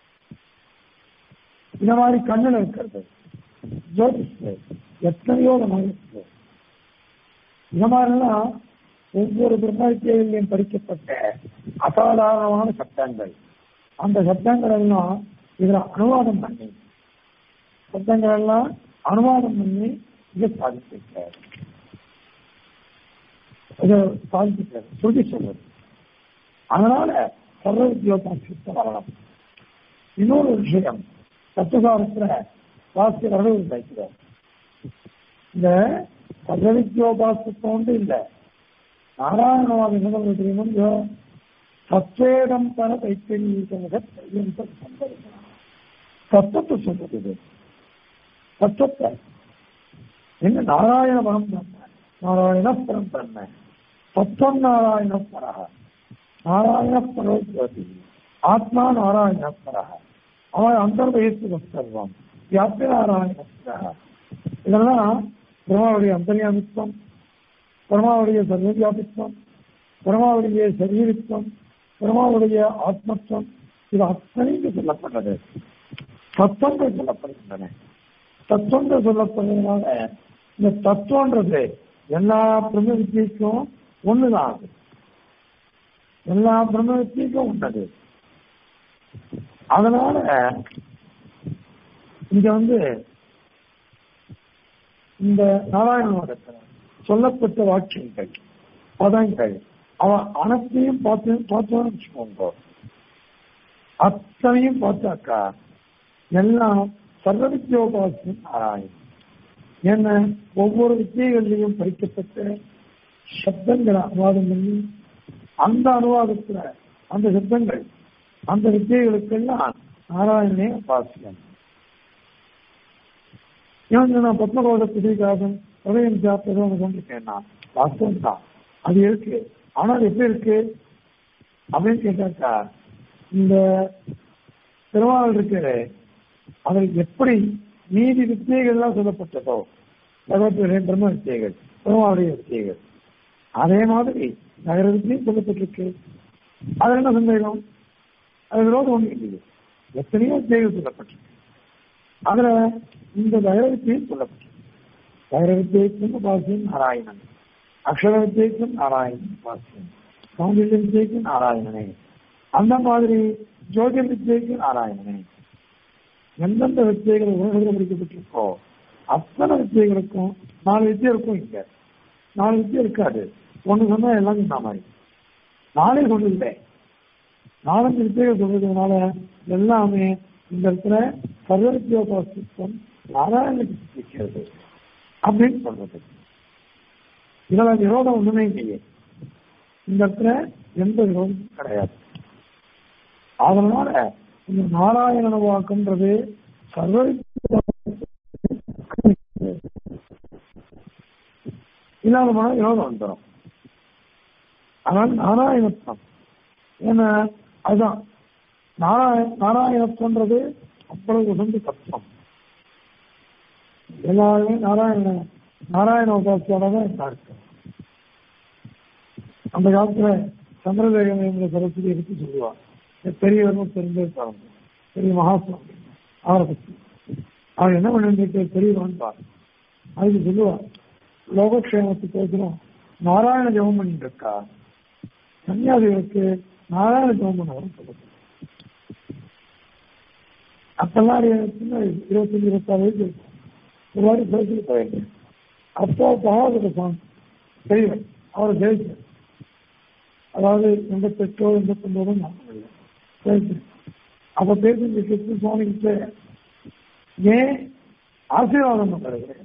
இந்த மாதிரி கண்ணில் இருக்கிறது ஜோதிஷ் எத்தனையோ மாதிரி இருக்குது இந்த மாதிரிலாம் ஒவ்வொரு பிரம்மவித்தியிலையும் படிக்கப்பட்ட அசாதாரணமான சட்டங்கள் அந்த சட்டங்கள் எல்லாம் இதுல அனுவாதம் பண்ணி சட்டங்கள் எல்லாம் அனுவாதம் பண்ணி இதை சாதிச்சிருக்காரு இதை சாதிச்சிருக்காரு சொல்லி சொல்றது அதனால சர்வ வித்தியோகம் சித்த வரலாம் இன்னொரு விஷயம் தத்துவசாரத்துல வாசிய வரவு வைக்கிறார் இந்த சர்வவித்யோபாசத்தோண்டு இல்லை நாராயணவாத என்ன தெரியுமோ சத்வேதம் பல தைத்தறிய தத்துவத்தை சொல்றது இது தத்துவத்தை என்ன நாராயண பரம் பிரம்ம நாராயண பரம் பிரம்ம தத்துவம் நாராயண பரக நாராயண பரோஜோதி ஆத்மா நாராயண பரக அவன் அந்தர்வயத்து சர்வம் வியாபிய நாராயண பரக இதெல்லாம் பிரம்மாவுடைய அந்தர்யாமித்வம் பிரம்மாவுடைய சர்வவியாபித்வம் பிரம்மாவுடைய சரீரித்வம் பிரம்மாவுடைய ஆத்மத்துவம் இது அத்தனைக்கு சொல்லப்பட்டது தத்துவங்கள் சொல்லப்படுகின்றன தத்துவங்கள் சொல்லப்படுறதுனால இந்த தத்துவன்றது எல்லா பிரம்ம வித்தியக்கும் ஒண்ணுதான் அது எல்லா பிரம்ம வித்தியக்கும் ஒண்ணது அதனால இங்க வந்து இந்த நாராயண சொல்லப்பட்ட வாக்கியங்கள் பதங்கள் அவன் அனைத்தையும் பார்த்து பார்த்தோன்னு வச்சுக்கோங்க அத்தனையும் பார்த்தாக்கா எல்லாம் சர்வவித்யோபாசியம் நாராயணன் என்ன ஒவ்வொரு வித்தியகள்லையும் படிக்கப்பட்ட சப்தங்களை அனுவாதம் பண்ணி அந்த அனுவாதத்துல அந்த சப்தங்கள் அந்த வித்தியைகளுக்கெல்லாம் நாராயணனே உபாசியம் இவங்க நான் பத்மகோட புதிகாசம் ஹதயம் சாப்பிட்டதோ சொல்லிருக்கேன்னா வாஸ்தவம் தான் அது இருக்கு ஆனால் எப்படி இருக்கு அப்படின்னு கேட்டாக்கா இந்த பெருமாள் இருக்கிற அதில் எப்படி நீதி வித்தியைகள்லாம் சொல்லப்பட்டதோ பகவத்துடைய பிரம்ம வித்தியைகள் பெருமாளுடைய வித்தியைகள் அதே மாதிரி நகர வித்தியும் சொல்லப்பட்டிருக்கு அது என்ன சந்தேகம் அது விரோதம் ஒன்று இல்லையே எத்தனையோ வித்தியைகள் சொல்லப்பட்டிருக்கு அதுல இந்த நகர வித்தியும் சொல்லப்பட்டிருக்கு நகர வித்தியைக்கும் உபாசியம் நாராயணன் அக்ஷர வித்தியைக்கும் நாராயணன் உபாசியம் சௌந்தர்ய வித்தியைக்கும் நாராயணனே அந்த மாதிரி ஜோதிர் வித்தியைக்கு நாராயணனே எந்தெந்த வித்தியைகள் உலகத்தில் படிக்கப்பட்டிருக்கோ அத்தனை வித்தியைகளுக்கும் நாலு வித்தியை இருக்கும் இங்க நாலு வித்தியை இருக்காது ஒண்ணு சொன்னா எல்லாம் சொன்ன மாதிரி நாளே சொல்லிருந்தேன் நாலஞ்சு வித்தியைகள் சொல்றதுனால எல்லாமே இந்த இடத்துல சர்வவித்தியோபாசித்தம் நாராயணனுக்கு சித்திக்கிறது அப்படின்னு சொல்றது இதுல விரோதம் ஒண்ணுமே இல்லையே இந்த இடத்துல எந்த விரோதமும் கிடையாது அதனால இந்த நாராயண வாக்குன்றது சர்வ இல்லாத போனா விரோதம் வந்துடும் ஆனால் நாராயணத்துவம் ஏன்னா அதுதான் நாராயண நாராயணத்துவன்றது அவ்வளவு உகந்த தத்துவம் எல்லாருமே நாராயண நாராயண உபாசியோட தான் இருக்கு அந்த காலத்துல சந்திரதேவன் என்ற சரஸ்வதி எடுத்து சொல்லுவார் பெரியவரும் தெரிஞ்சே பாருங்க பெரிய மகாசுவாமி அவரை பற்றி அவர் என்ன பண்ணிட்டு தெரியுமான்னு பாரு அதுக்கு சொல்லுவார் லோகக்ஷேமத்துக்கு பேசணும் நாராயண ஜெபம் பண்ணிட்டு இருக்கா சன்னியாசிகளுக்கு நாராயண ஜெபம் பண்ணவரும் சொல்லுது அப்பெல்லாம் சின்ன வயசு இருபத்தஞ்சு இருபத்தாறு வயசு இருக்கும் ஒரு வாரி பேசிட்டு போயிருக்கேன் அப்போ பகவத சுவாமி பெரியவர் அவரை ஜெயிச்சு அதாவது எண்பத்தெட்டோ எண்பத்தொன்பதோ ஞாபகம் இல்லை ஜெயிச்சு அப்ப பேசி கிருஷ்ண சுவாமி கிட்ட ஏன் ஆசீர்வாதம் கிடையாது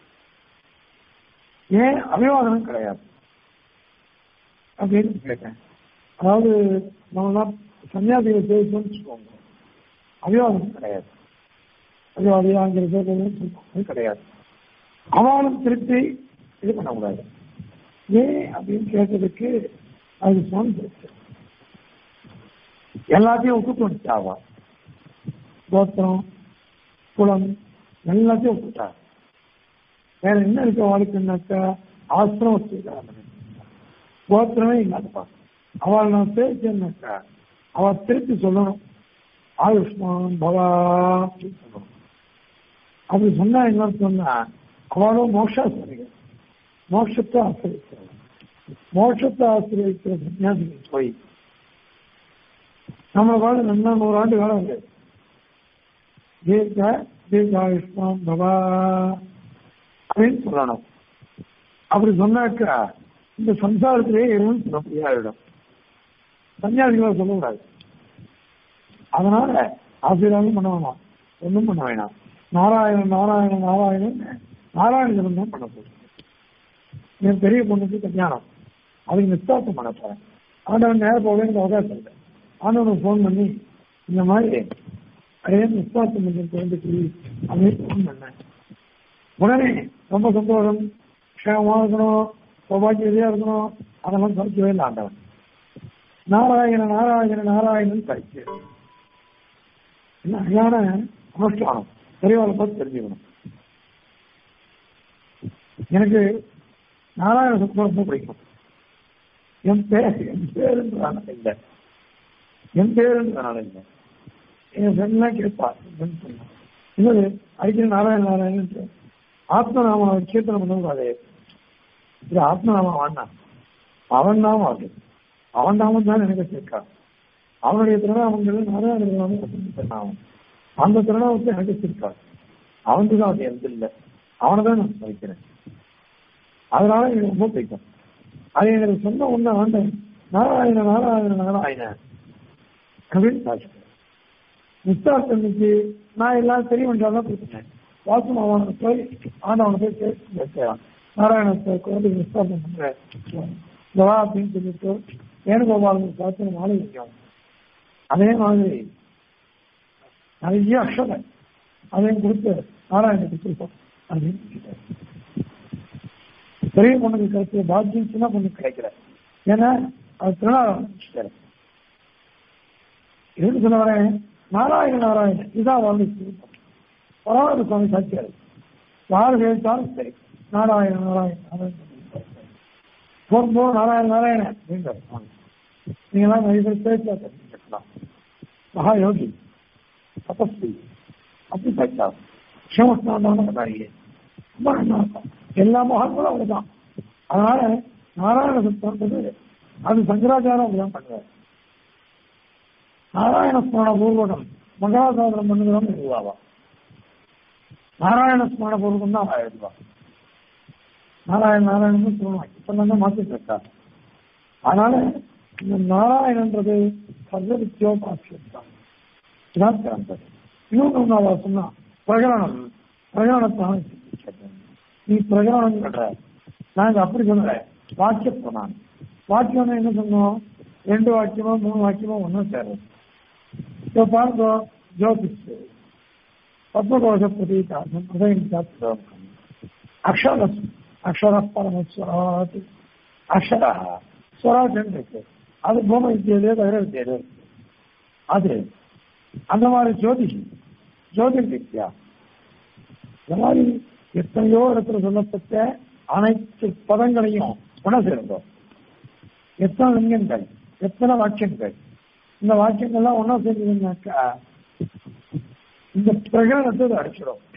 ஏன் அபிவாதனம் கிடையாது அப்படின்னு கேட்டேன் அதாவது நம்மளாம் சன்னியாசிகளை பேசணும்னு வச்சுக்கோங்க அபிவாதம் கிடையாது அபிவாதியாங்கிறது அது கிடையாது அவனும் திருப்பி இது பண்ணக்கூடாது ஏன் அப்படின்னு கேட்டதுக்கு அது சுவாமி பேசு எல்லாத்தையும் ஒப்புட்டு வந்துட்டாவா கோத்திரம் குளம் எல்லாத்தையும் ஒப்புட்டா வேற என்ன இருக்க வாழ்க்கைன்னாக்கா ஆசிரம் வச்சிருக்காங்க கோத்திரமே இல்லாதப்பா அவள் நான் பேசினாக்கா அவள் திருப்பி சொல்லணும் ஆயுஷ்மான் பவா அப்படின்னு சொல்லணும் அப்படி சொன்னா என்ன சொன்னா அவளும் மோட்சாசிரியர் மோட்சத்தை ஆசிரியர் மோட்சத்தை ஆசிரியர் சன்னியாசிகள் போய் நம்ம காலம் நல்லா நூறாண்டு காலம் இருக்கு தீர்க்க தீர்காயுஷ்மான் பவா அப்படின்னு சொல்லணும் அப்படி சொன்னாக்கா இந்த சம்சாரத்திலே எதுவும் சொல்ல முடியாதிடம் சன்னியாசிகளை சொல்லக்கூடாது அதனால ஆசீர்வாதம் பண்ண வேணாம் ஒன்றும் பண்ண வேணாம் நாராயணன் நாராயணன் நாராயணன் நாராயண ஜனம் தான் பண்ண போகுது என் பெரிய பொண்ணுக்கு கல்யாணம் அதுக்கு நிச்சயத்தம் பண்ண போறேன் ஆண்டவன் நேரம் போக எனக்கு அவகாசம் இல்லை ஆண்டவனுக்கு ஃபோன் பண்ணி இந்த மாதிரி அதே நிச்சயத்தம் பண்ணி குழந்தைக்கு அப்படின்னு ஃபோன் பண்ணேன் உடனே ரொம்ப சந்தோஷம் க்ஷேமமா இருக்கணும் சௌபாகியதையா இருக்கணும் அதெல்லாம் சமைக்கவே இல்லை ஆண்டவன் நாராயண நாராயண நாராயணன் கழிச்சு என்ன அழகான அனுஷ்டானம் பெரியவாளை பார்த்து தெரிஞ்சுக்கணும் எனக்கு நாராயண சுத்தம் ரொம்ப பிடிக்கும் என் பேர் என் பேருன்றதான இல்லை என் பேருன்றதான இல்லை என் ஃப்ரெண்ட்லாம் கேட்பா ஃப்ரெண்ட் சொன்னா இன்னொரு அடிக்கடி நாராயண நாராயணன் ஆத்மநாம கீர்த்தனை பண்ணக்கூடாது இது ஆத்மநாமம் வேண்டாம் அவன் நாமம் அது அவன் நாமம் தான் எனக்கு சேர்க்கான் அவனுடைய திருநாமங்கள் நாராயண திருநாமம் அந்த திருநாமத்தை எனக்கு சேர்க்காது அவனுக்கு தான் அது எந்த இல்லை அவனை தான் நான் வைக்கிறேன் அதனால எனக்கு ரொம்ப பிடிக்கும் அது எனக்கு சொன்ன ஒண்ணு ஆண்டவன் நாராயண நாராயண நாராயண அப்படின்னு சாட்சி நிஸ்தார்த்தன்னைக்கு நான் எல்லாம் சரி பண்றாதான் கொடுத்துட்டேன் வாசு அவனை போய் ஆண்டவனை போய் பேசி வைக்கிறான் நாராயணத்தை குழந்தைக்கு நிஸ்தார்த்தம் பண்றேன் இந்த அப்படின்னு சொல்லிட்டு வேணுகோபாலன் பார்த்து மாலை வைக்கும் அதே மாதிரி நிறைய அக்ஷரம் அதையும் கொடுத்து நாராயணத்துக்கு கொடுப்போம் அப்படின்னு பெரிய பொண்ணுக்கு கிடைச்ச பாக்கியம் சின்ன பொண்ணுக்கு கிடைக்கல ஏன்னா அது திருநாளாம் எதுக்கு சொல்ல வரேன் நாராயண நாராயண இதான் வாழ்ந்து பரவாயில்ல சுவாமி சாட்சியாரு யார் கேட்டாலும் சரி நாராயண நாராயண நாராயண போகும்போது நாராயண நாராயண அப்படின்றார் நீங்களாம் நிறைய பேர் பேச்சா தெரிஞ்சுக்கலாம் மகா யோகி தபஸ்வி அப்படி பேச்சா சிவஸ்நாதான கதாரியே ரொம்ப நல்லா இருக்கும் எல்லா மகான்களும் அவர்தான் அதனால நாராயண சத்தம்ன்றது அது சங்கராச்சாரம் அப்படிதான் பண்ணுவார் நாராயண ஸ்மரண பூர்வகம் மகாசாதனம் பண்ணுகிறோம் எழுதுவாவா நாராயண ஸ்மரண பூர்வகம் தான் அவன் எழுதுவா நாராயண நாராயணன் சொல்லுவான் இப்ப தான் மாத்திட்டு இருக்கா அதனால இந்த நாராயணன்றது சர்வவித்தியோ பாக்கியம் தான் இதான் சிறந்தது இன்னொன்று அவ சொன்னா பிரகரணம் பிரகரணத்தான் நீ பிரகரணம் பண்ற நாங்க அப்படி சொல்றேன் வாக்கிய பிரமாணம் வாக்கியம் என்ன சொன்னோம் ரெண்டு வாக்கியமோ மூணு வாக்கியமோ ஒன்றும் சேரும் இப்போ பாருங்க ஜோதிஷ் பத்மகோஷ பிரதீகாசம் ஹிருதயம் அக்ஷர அக்ஷர பரமஸ்வராத் அக்ஷர ஸ்வராஜ் இருக்கு அது பூம வித்தியிலே தவிர வித்தியிலே அது அந்த மாதிரி ஜோதிஷி ஜோதிர் வித்யா இந்த மாதிரி எத்தனையோ இடத்துல சொல்லப்பட்ட அனைத்து பதங்களையும் உணர்ந்திருந்தோம் எத்தனை லிங்கங்கள் எத்தனை வாக்கியங்கள் இந்த வாக்கியங்கள்லாம் ஒன்றா சேர்ந்ததுனாக்கா இந்த பிரகடனத்தை அடிச்சிடும்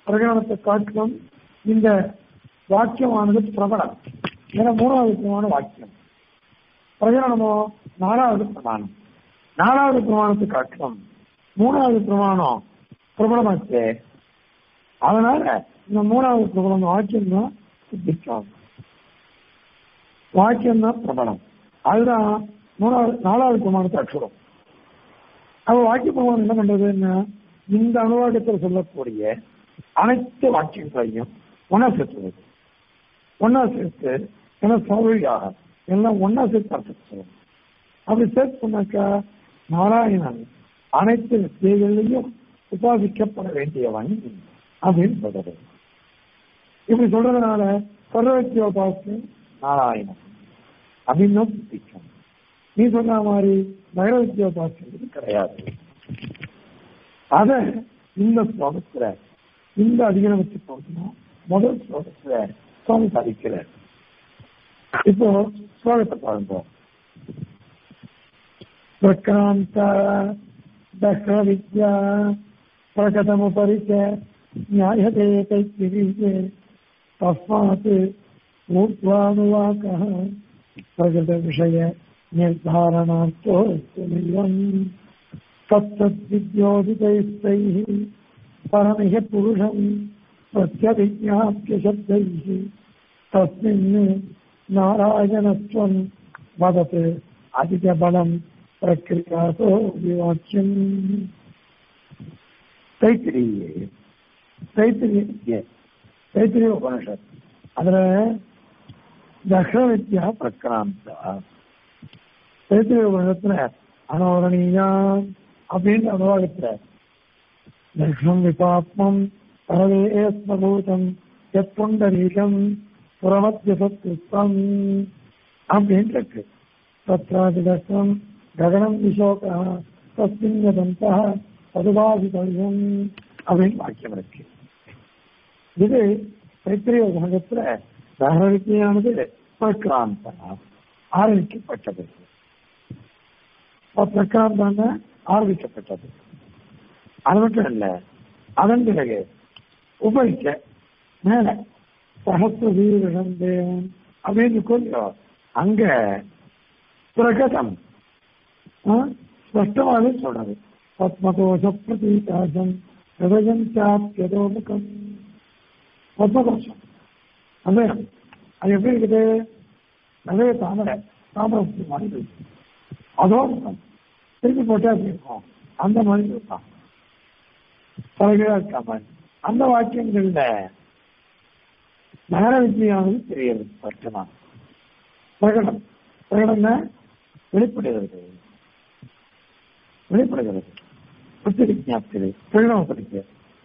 பிரகடனத்தை காட்டிலும் இந்த வாக்கியமானது பிரபலம் ஏன்னா மூணாவது பிரமாண வாக்கியம் பிரகடனமோ நாலாவது பிரமாணம் நாலாவது பிரமாணத்தை காட்டிலும் மூணாவது பிரமாணம் பிரபலமாச்சு அதனால இந்த மூணாவது பிரபலம் வாக்கியம் தான் சித்திக்கும் வாக்கியம் தான் பிரபலம் அதுதான் மூணாவது நாலாவது பிரமாணத்தை அச்சுடும் அவ வாக்கிய பிரமாணம் என்ன பண்றதுன்னா இந்த அனுவாக்கத்தில் சொல்லக்கூடிய அனைத்து வாக்கியங்களையும் ஒன்னா சேர்த்துவது ஒன்னா சேர்த்து ஏன்னா சௌரியாக எல்லாம் ஒன்னா சேர்த்து அர்த்தம் சொல்லணும் அப்படி சேர்த்து சொன்னாக்கா நாராயணன் அனைத்து வித்தியைகளிலையும் உபாசிக்கப்பட வேண்டியவன் அப்படின்னு சொல்றது இப்படி சொல்றதுனால சர்வத்திய உபாசம் நாராயணன் அப்படின்னு தான் சித்திக்கும் நீ சொன்ன மாதிரி வைரவித்திய உபாசம் கிடையாது அத இந்த ஸ்லோகத்துல இந்த அதிகரணத்தை பார்த்தோம்னா முதல் ஸ்லோகத்துல சுவாமி சாதிக்கிறார் இப்போ ஸ்லோகத்தை பாருங்க பிரக்ராந்த தக்ஷ வித்யா பிரகடமுபரி ச ஞாயதே கைத்திரியே தஸ்மாத் ஊர்த்வானுவாக்கः பிரகட விஷய निर्धारणार्थो तत्तद्विद्योदितैस्तैः परमिह पुरुषम् प्रत्यभिज्ञाप्य शब्दैः तस्मिन् नारायणत्वम् वदत् अधिकबलम् प्रक्रियातो विवाक्यम् தைத்திரியே தைத்திரிய தைத்திரிய உபனிஷத் அதுல தக்ஷ வித்யா பிரக்ராந்தா தைத்திரிய உபனிஷத்துல அனோரணீயா அப்படின்னு அனுவாகத்துல தக்ஷம் விபாத்மம் பரவேஸ்மபூதம் எத்வண்டரீகம் புறமத்திய சத்ருத்தம் அப்படின்னு இருக்கு தத்ராதிதம் ககனம் விசோக தஸ்மின் யதந்த பதுபாதிதம் அப்படின்னு வாக்கியம் இருக்கு இது தைத்திரிய உலகத்துல தகரவித்தியானது பிரக்ராந்தா ஆரம்பிக்கப்பட்டது பிரக்ராந்தான ஆரம்பிக்கப்பட்டது அது மட்டும் இல்ல அதன் பிறகு உபரிக்க மேல சகசிர வீரம் தேவன் அப்படின்னு கொஞ்சம் அங்க பிரகதம் ஸ்பஷ்டமாவே சொல்றது பத்மகோஷ பிரதீகாசம் ஹிருதயம் சாப்பியதோ முகம் பத்மகோஷம் அந்த அது எப்படி இருக்குது நிறைய தாமரை தாமரை மாதிரி இருக்கு அதோ முகம் திருப்பி போட்டே அப்படி இருக்கும் அந்த மாதிரி இருக்கான் தலைகீழா இருக்காம அந்த வாக்கியங்கள்ல நகர வித்தியானது தெரியுது ஸ்பஷ்டமா பிரகடம் பிரகடம்னா வெளிப்படுகிறது வெளிப்படுகிறது புத்தி விஜாப்தி பிரகடம் படிக்க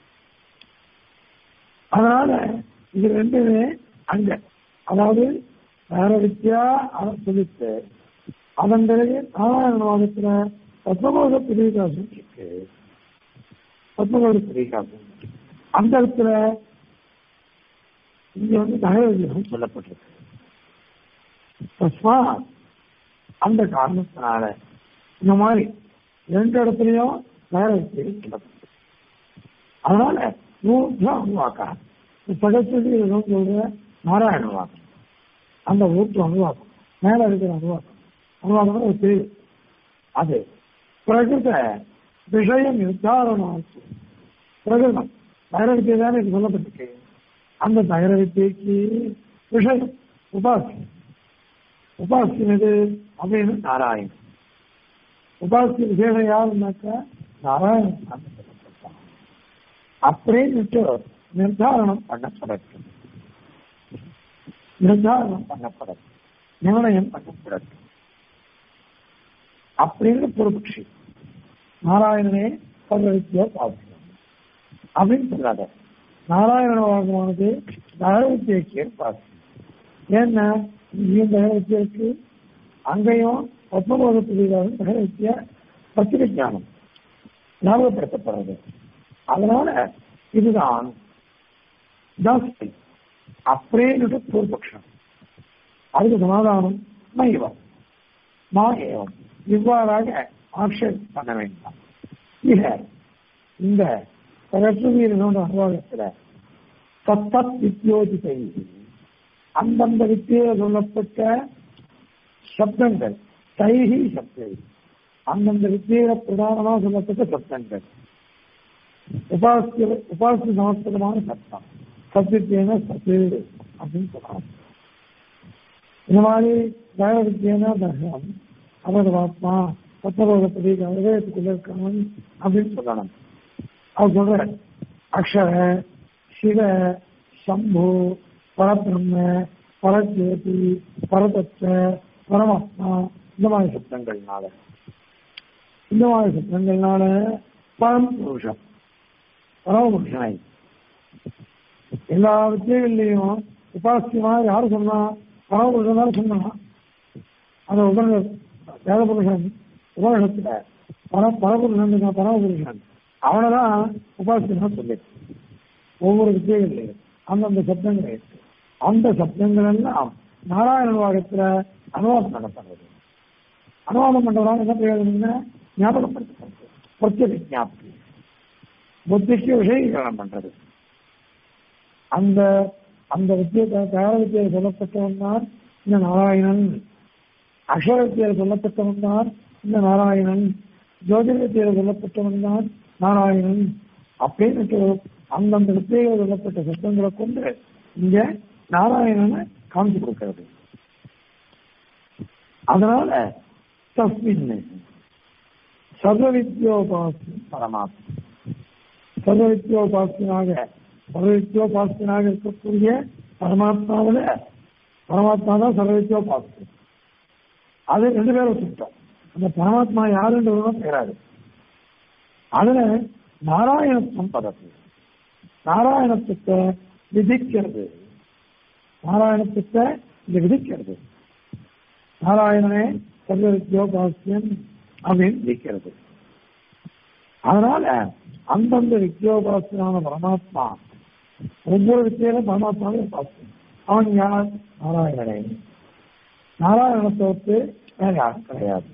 அதனால இது ரெண்டுமே அங்க அதாவது நகர வித்யா அதை சொல்லிட்டு அதன் பிறகு நாராயணவாதத்துல பத்மகோத பிரிவிகாசம் இருக்கு பத்மகோத பிரிவிகாசம் அந்த இடத்துல இங்க வந்து நகரவியம் சொல்லப்பட்டிருக்கு தஸ்மா அந்த காரணத்தினால இந்த மாதிரி ரெண்டு இடத்துலயும் நகரவியம் சொல்லப்பட்டிருக்கு அதனால ஊர்தான் அணுவாக்கா சகஸ்வதி சொல்ற நாராயண வாக்கம் அந்த ஊற்று அணுவாக்கம் மேல இருக்கிற அணுவாக்கம் அணுவாக்கம் ஒரு பேரு அது பிரகிருத விஷய நிர்தாரணம் பிரகிருதம் நகரவித்தியை தானே இது சொல்லப்பட்டிருக்கு அந்த நகரவித்தியக்கு விஷயம் உபாசியம் உபாசியம் எது அப்படின்னு நாராயணன் உபாசிய விசேஷம் யாருன்னாக்கா நாராயணன் அப்படின்னுட்டு நிர்தாரணம் பண்ணப்படட்டும் நிர்தாரணம் பண்ணப்படட்டும் நிர்ணயம் பண்ணப்படட்டும் அப்படின்னு பொறுப்புஷி நாராயணனே சர்வவித்தியா பாவம் அப்படின்னு சொல்லாத நாராயண வாகமானது நகரவித்தியக்கு பாசி ஏன்னா இங்கேயும் நகரவித்தியா இருக்கு அங்கேயும் பத்மபோதத்துக்கு நகரவித்தியா பத்திர ஞானம் ஞாபகப்படுத்தப்படுறது அதனால இதுதான் ஜாஸ்தி அப்படின்னு பூர்வபக்ஷம் அதுக்கு சமாதானம் மைவம் மாயேவம் இவ்வாறாக ஆக்ஷேபம் பண்ண வேண்டாம் இத இந்த பகற்றுவீரனோட அனுபவத்துல தத்தத் வித்யோதிதை அந்தந்த வித்தியில சொல்லப்பட்ட சப்தங்கள் தைஹி சப்தை அந்தந்த வித்தியில பிரதானமாக சொல்லப்பட்ட சப்தங்கள் உபாசிய உபாசிய சமஸ்கிருதமான சப்தம் சத்வித்தியன சத்து அப்படின்னு சொல்லலாம் இந்த மாதிரி தய வித்தியன தர்மம் அபதவாத்மா சத்தரோகப்படி ஹதயத்துக்குள்ள இருக்கவன் அப்படின்னு சொல்லணும் அவர் சொல்ற அக்ஷர சிவ சம்பு பரபிரம்ம பரஜோதி பரதத்துவ பரமாத்மா இந்த மாதிரி சப்தங்கள்னால இந்த மாதிரி சப்தங்கள்னால பரம் புருஷம் பரமபுருஷனாய் எல்லா வித்தியங்கள்லையும் உபாசியமா யாரு சொன்னா பரமபுருஷன் தான் சொன்னா அந்த உபன வேதபுருஷன் உபனிஷத்துல பர பரபுருஷன் பரமபுருஷன் அவனதான் உபாசியமா சொல்லி ஒவ்வொரு வித்தியங்கள்லையும் அந்தந்த சப்தங்கள் இருக்கு அந்த சப்தங்கள் எல்லாம் நாராயண வாகத்துல அனுவாதம் நடத்துறது அனுவாதம் பண்றதால என்ன பிரயோஜனம்னா ஞாபகப்படுத்துறது பிரத்ய விஜாப்தி புத்திக்கு விஷயீகரணம் பண்றது அந்த அந்த வித்தியை தயார வித்தியை சொல்லப்பட்டவன் தான் இந்த நாராயணன் அக்ஷர வித்தியில் சொல்லப்பட்டவன் தான் இந்த நாராயணன் ஜோதிட வித்தியில் சொல்லப்பட்டவன் தான் நாராயணன் அப்படின்னு அந்தந்த வித்தியில் சொல்லப்பட்ட சத்தங்களை கொண்டு இங்க நாராயணனை காமிச்சு கொடுக்கிறது அதனால தஸ்மின் சர்வவித்யோபாசி பரமாத்மா சர்வவித்யோபாசியனாக சர்வவித்யோபாசியனாக இருக்கக்கூடிய பரமாத்மாவில் பரமாத்மா தான் சர்வவித்யோபாசி அது ரெண்டு பேரும் சுத்தம் அந்த பரமாத்மா யாருன்றதுதான் தெரியாது அதுல நாராயணத்துவம் பதத்து நாராயணத்துவத்தை விதிக்கிறது நாராயணத்துவத்தை இந்த விதிக்கிறது நாராயணனே சர்வவித்யோபாசியம் அப்படின்னு விதிக்கிறது அதனால அந்தந்த வித்யோபாசனான பரமாத்மா ஒவ்வொரு வித்தியிலும் பரமாத்மாவே உபாசம் அவன் யார் நாராயணனே நாராயணத்தை வேற யாரும் கிடையாது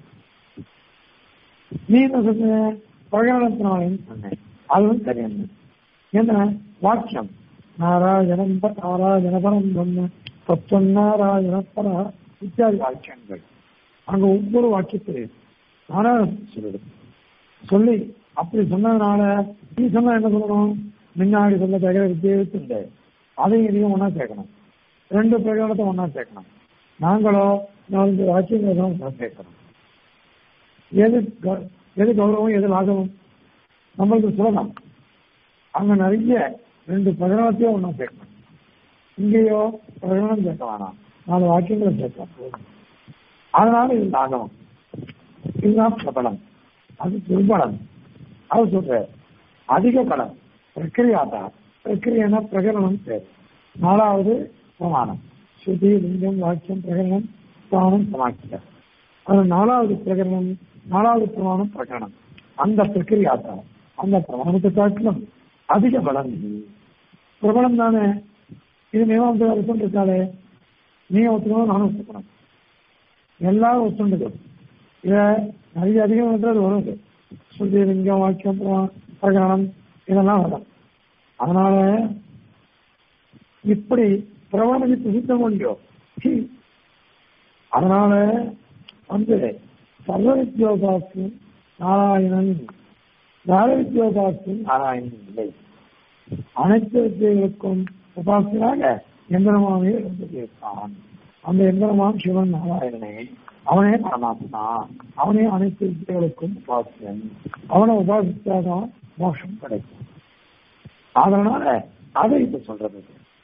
நீ என்ன சொன்ன பிரகடனத்தினாலேன்னு சொன்னேன் அதுவும் தெரியும் என்ன வாக்கியம் நாராயணம் நாராயணபரம் சொன்ன தத்துவம் நாராயணப்பர இத்தியாதி வாக்கியங்கள் அங்க ஒவ்வொரு வாக்கியத்திலையும் நாராயணம் சொல்லுது சொல்லி அப்படி சொன்னதுனால நீ சொன்னா என்ன சொல்லணும் முன்னாடி சொல்ல தகர வித்தியை அதையும் இதையும் ஒன்னா சேர்க்கணும் ரெண்டு பிரகடனத்தை ஒன்னா சேர்க்கணும் நாங்களோ நாலஞ்சு வாக்கியங்களை ஒன்னா சேர்க்கணும் எது எது கௌரவம் எது லாகவம் நம்மளுக்கு சொல்லலாம் அங்க நிறைய ரெண்டு பிரகடனத்தையும் ஒன்னா சேர்க்கணும் இங்கேயோ பிரகடனம் சேர்க்க வேணாம் நாலு வாக்கியங்களை சேர்க்கலாம் போதும் அதனால இது லாகவம் இதுதான் பிரபலம் அது துர்பலம் அது சொல்ற அதிக பலம் பிரக்கிரியாதா பிரக்கிரியனா பிரகரணம் பேர் நாலாவது பிரமாணம் ஸ்ருதி லிங்கம் வாக்கியம் பிரகரணம் ஸ்தானம் சமாக்கியம் அது நாலாவது பிரகரணம் நாலாவது பிரமாணம் பிரகரணம் அந்த பிரக்கிரியாதா அந்த பிரமாணத்தை காட்டிலும் அதிக பலம் பிரபலம் தானே இது மீமாசை ஒத்துண்டிருக்காளே நீ ஒத்துக்கணும் நானும் ஒத்துக்கணும் எல்லாரும் ஒத்துண்டுது இத நிறைய அதிகம் அது வருது ஸ்ருதி லிங்கம் வாக்கியம் பிரகரணம் இதெல்லாம் வரும் அதனால இப்படி பிரமாணத்தை சித்தம் கொண்டோ அதனால வந்து சர்வ வித்யோபாசியம் நாராயணன் தார வித்யோபாசியம் நாராயணன் இல்லை அனைத்து வித்தியர்களுக்கும் உபாசியராக எந்திரமாவே இருந்திருக்கான் அந்த எந்திரமான் சிவன் நாராயணனே அவனே பரமாத்மா அவனே அனைத்து வித்தியர்களுக்கும் உபாசியன் அவனை உபாசித்தாதான் மோஷம் கிடைக்கும் அதனால அதை இப்ப சொல்றது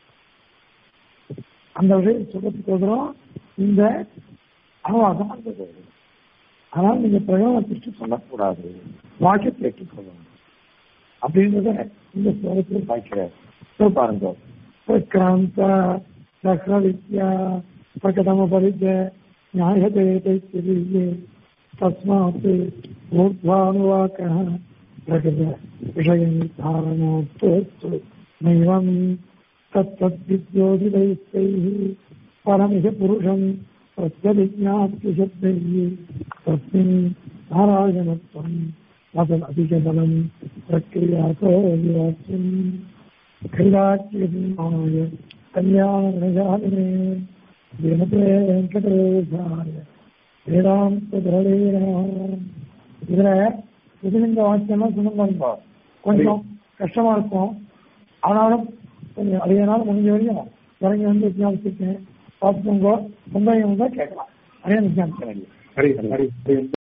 அந்த விஷயம் சொல்றதுக்கு இந்த அனுவாதம் வந்தது ஆனால் நீங்க பிரயோகத்திற்கு சொல்லக்கூடாது வாக்கியத்தை ஏற்றுக்கொள்ளணும் அப்படின்றத இந்த ஸ்லோகத்தில் பார்க்கிறார் பாருங்க பிரக்ராந்த சக்ர வித்யா பிரகடம பரிஜ நியாயதே தைத்திரியே தஸ்மாத் ஊர்ध्वानुवाकः प्रकृत विषयनिर्धारणोत्तोत्तु नैवं तत्तद्विद्योदितैस्तैः परमिह पुरुषम् प्रत्यभिज्ञाप्ति शब्दैः तस्मिन् नारायणत्वम् तदधिकबलम् प्रक्रियातो विवाच्यम् கைலாச்சிய கல்யாண நிஜாதினே தினத்தே வெங்கடேசாய வேதாந்த இதுல புதுலிங்க வாக்கியம்லாம் சொன்னாங்க கொஞ்சம் கஷ்டமா இருக்கும் ஆனாலும் கொஞ்சம் அதையனால முடிஞ்ச வரையும் இறங்கி வந்து வித்தியாசிக்கேன் பார்த்துக்கோங்க சந்தேகம் தான் கேட்கலாம் அதே வித்தியாசிக்க வேண்டிய ஹரி ஹரி ஹரி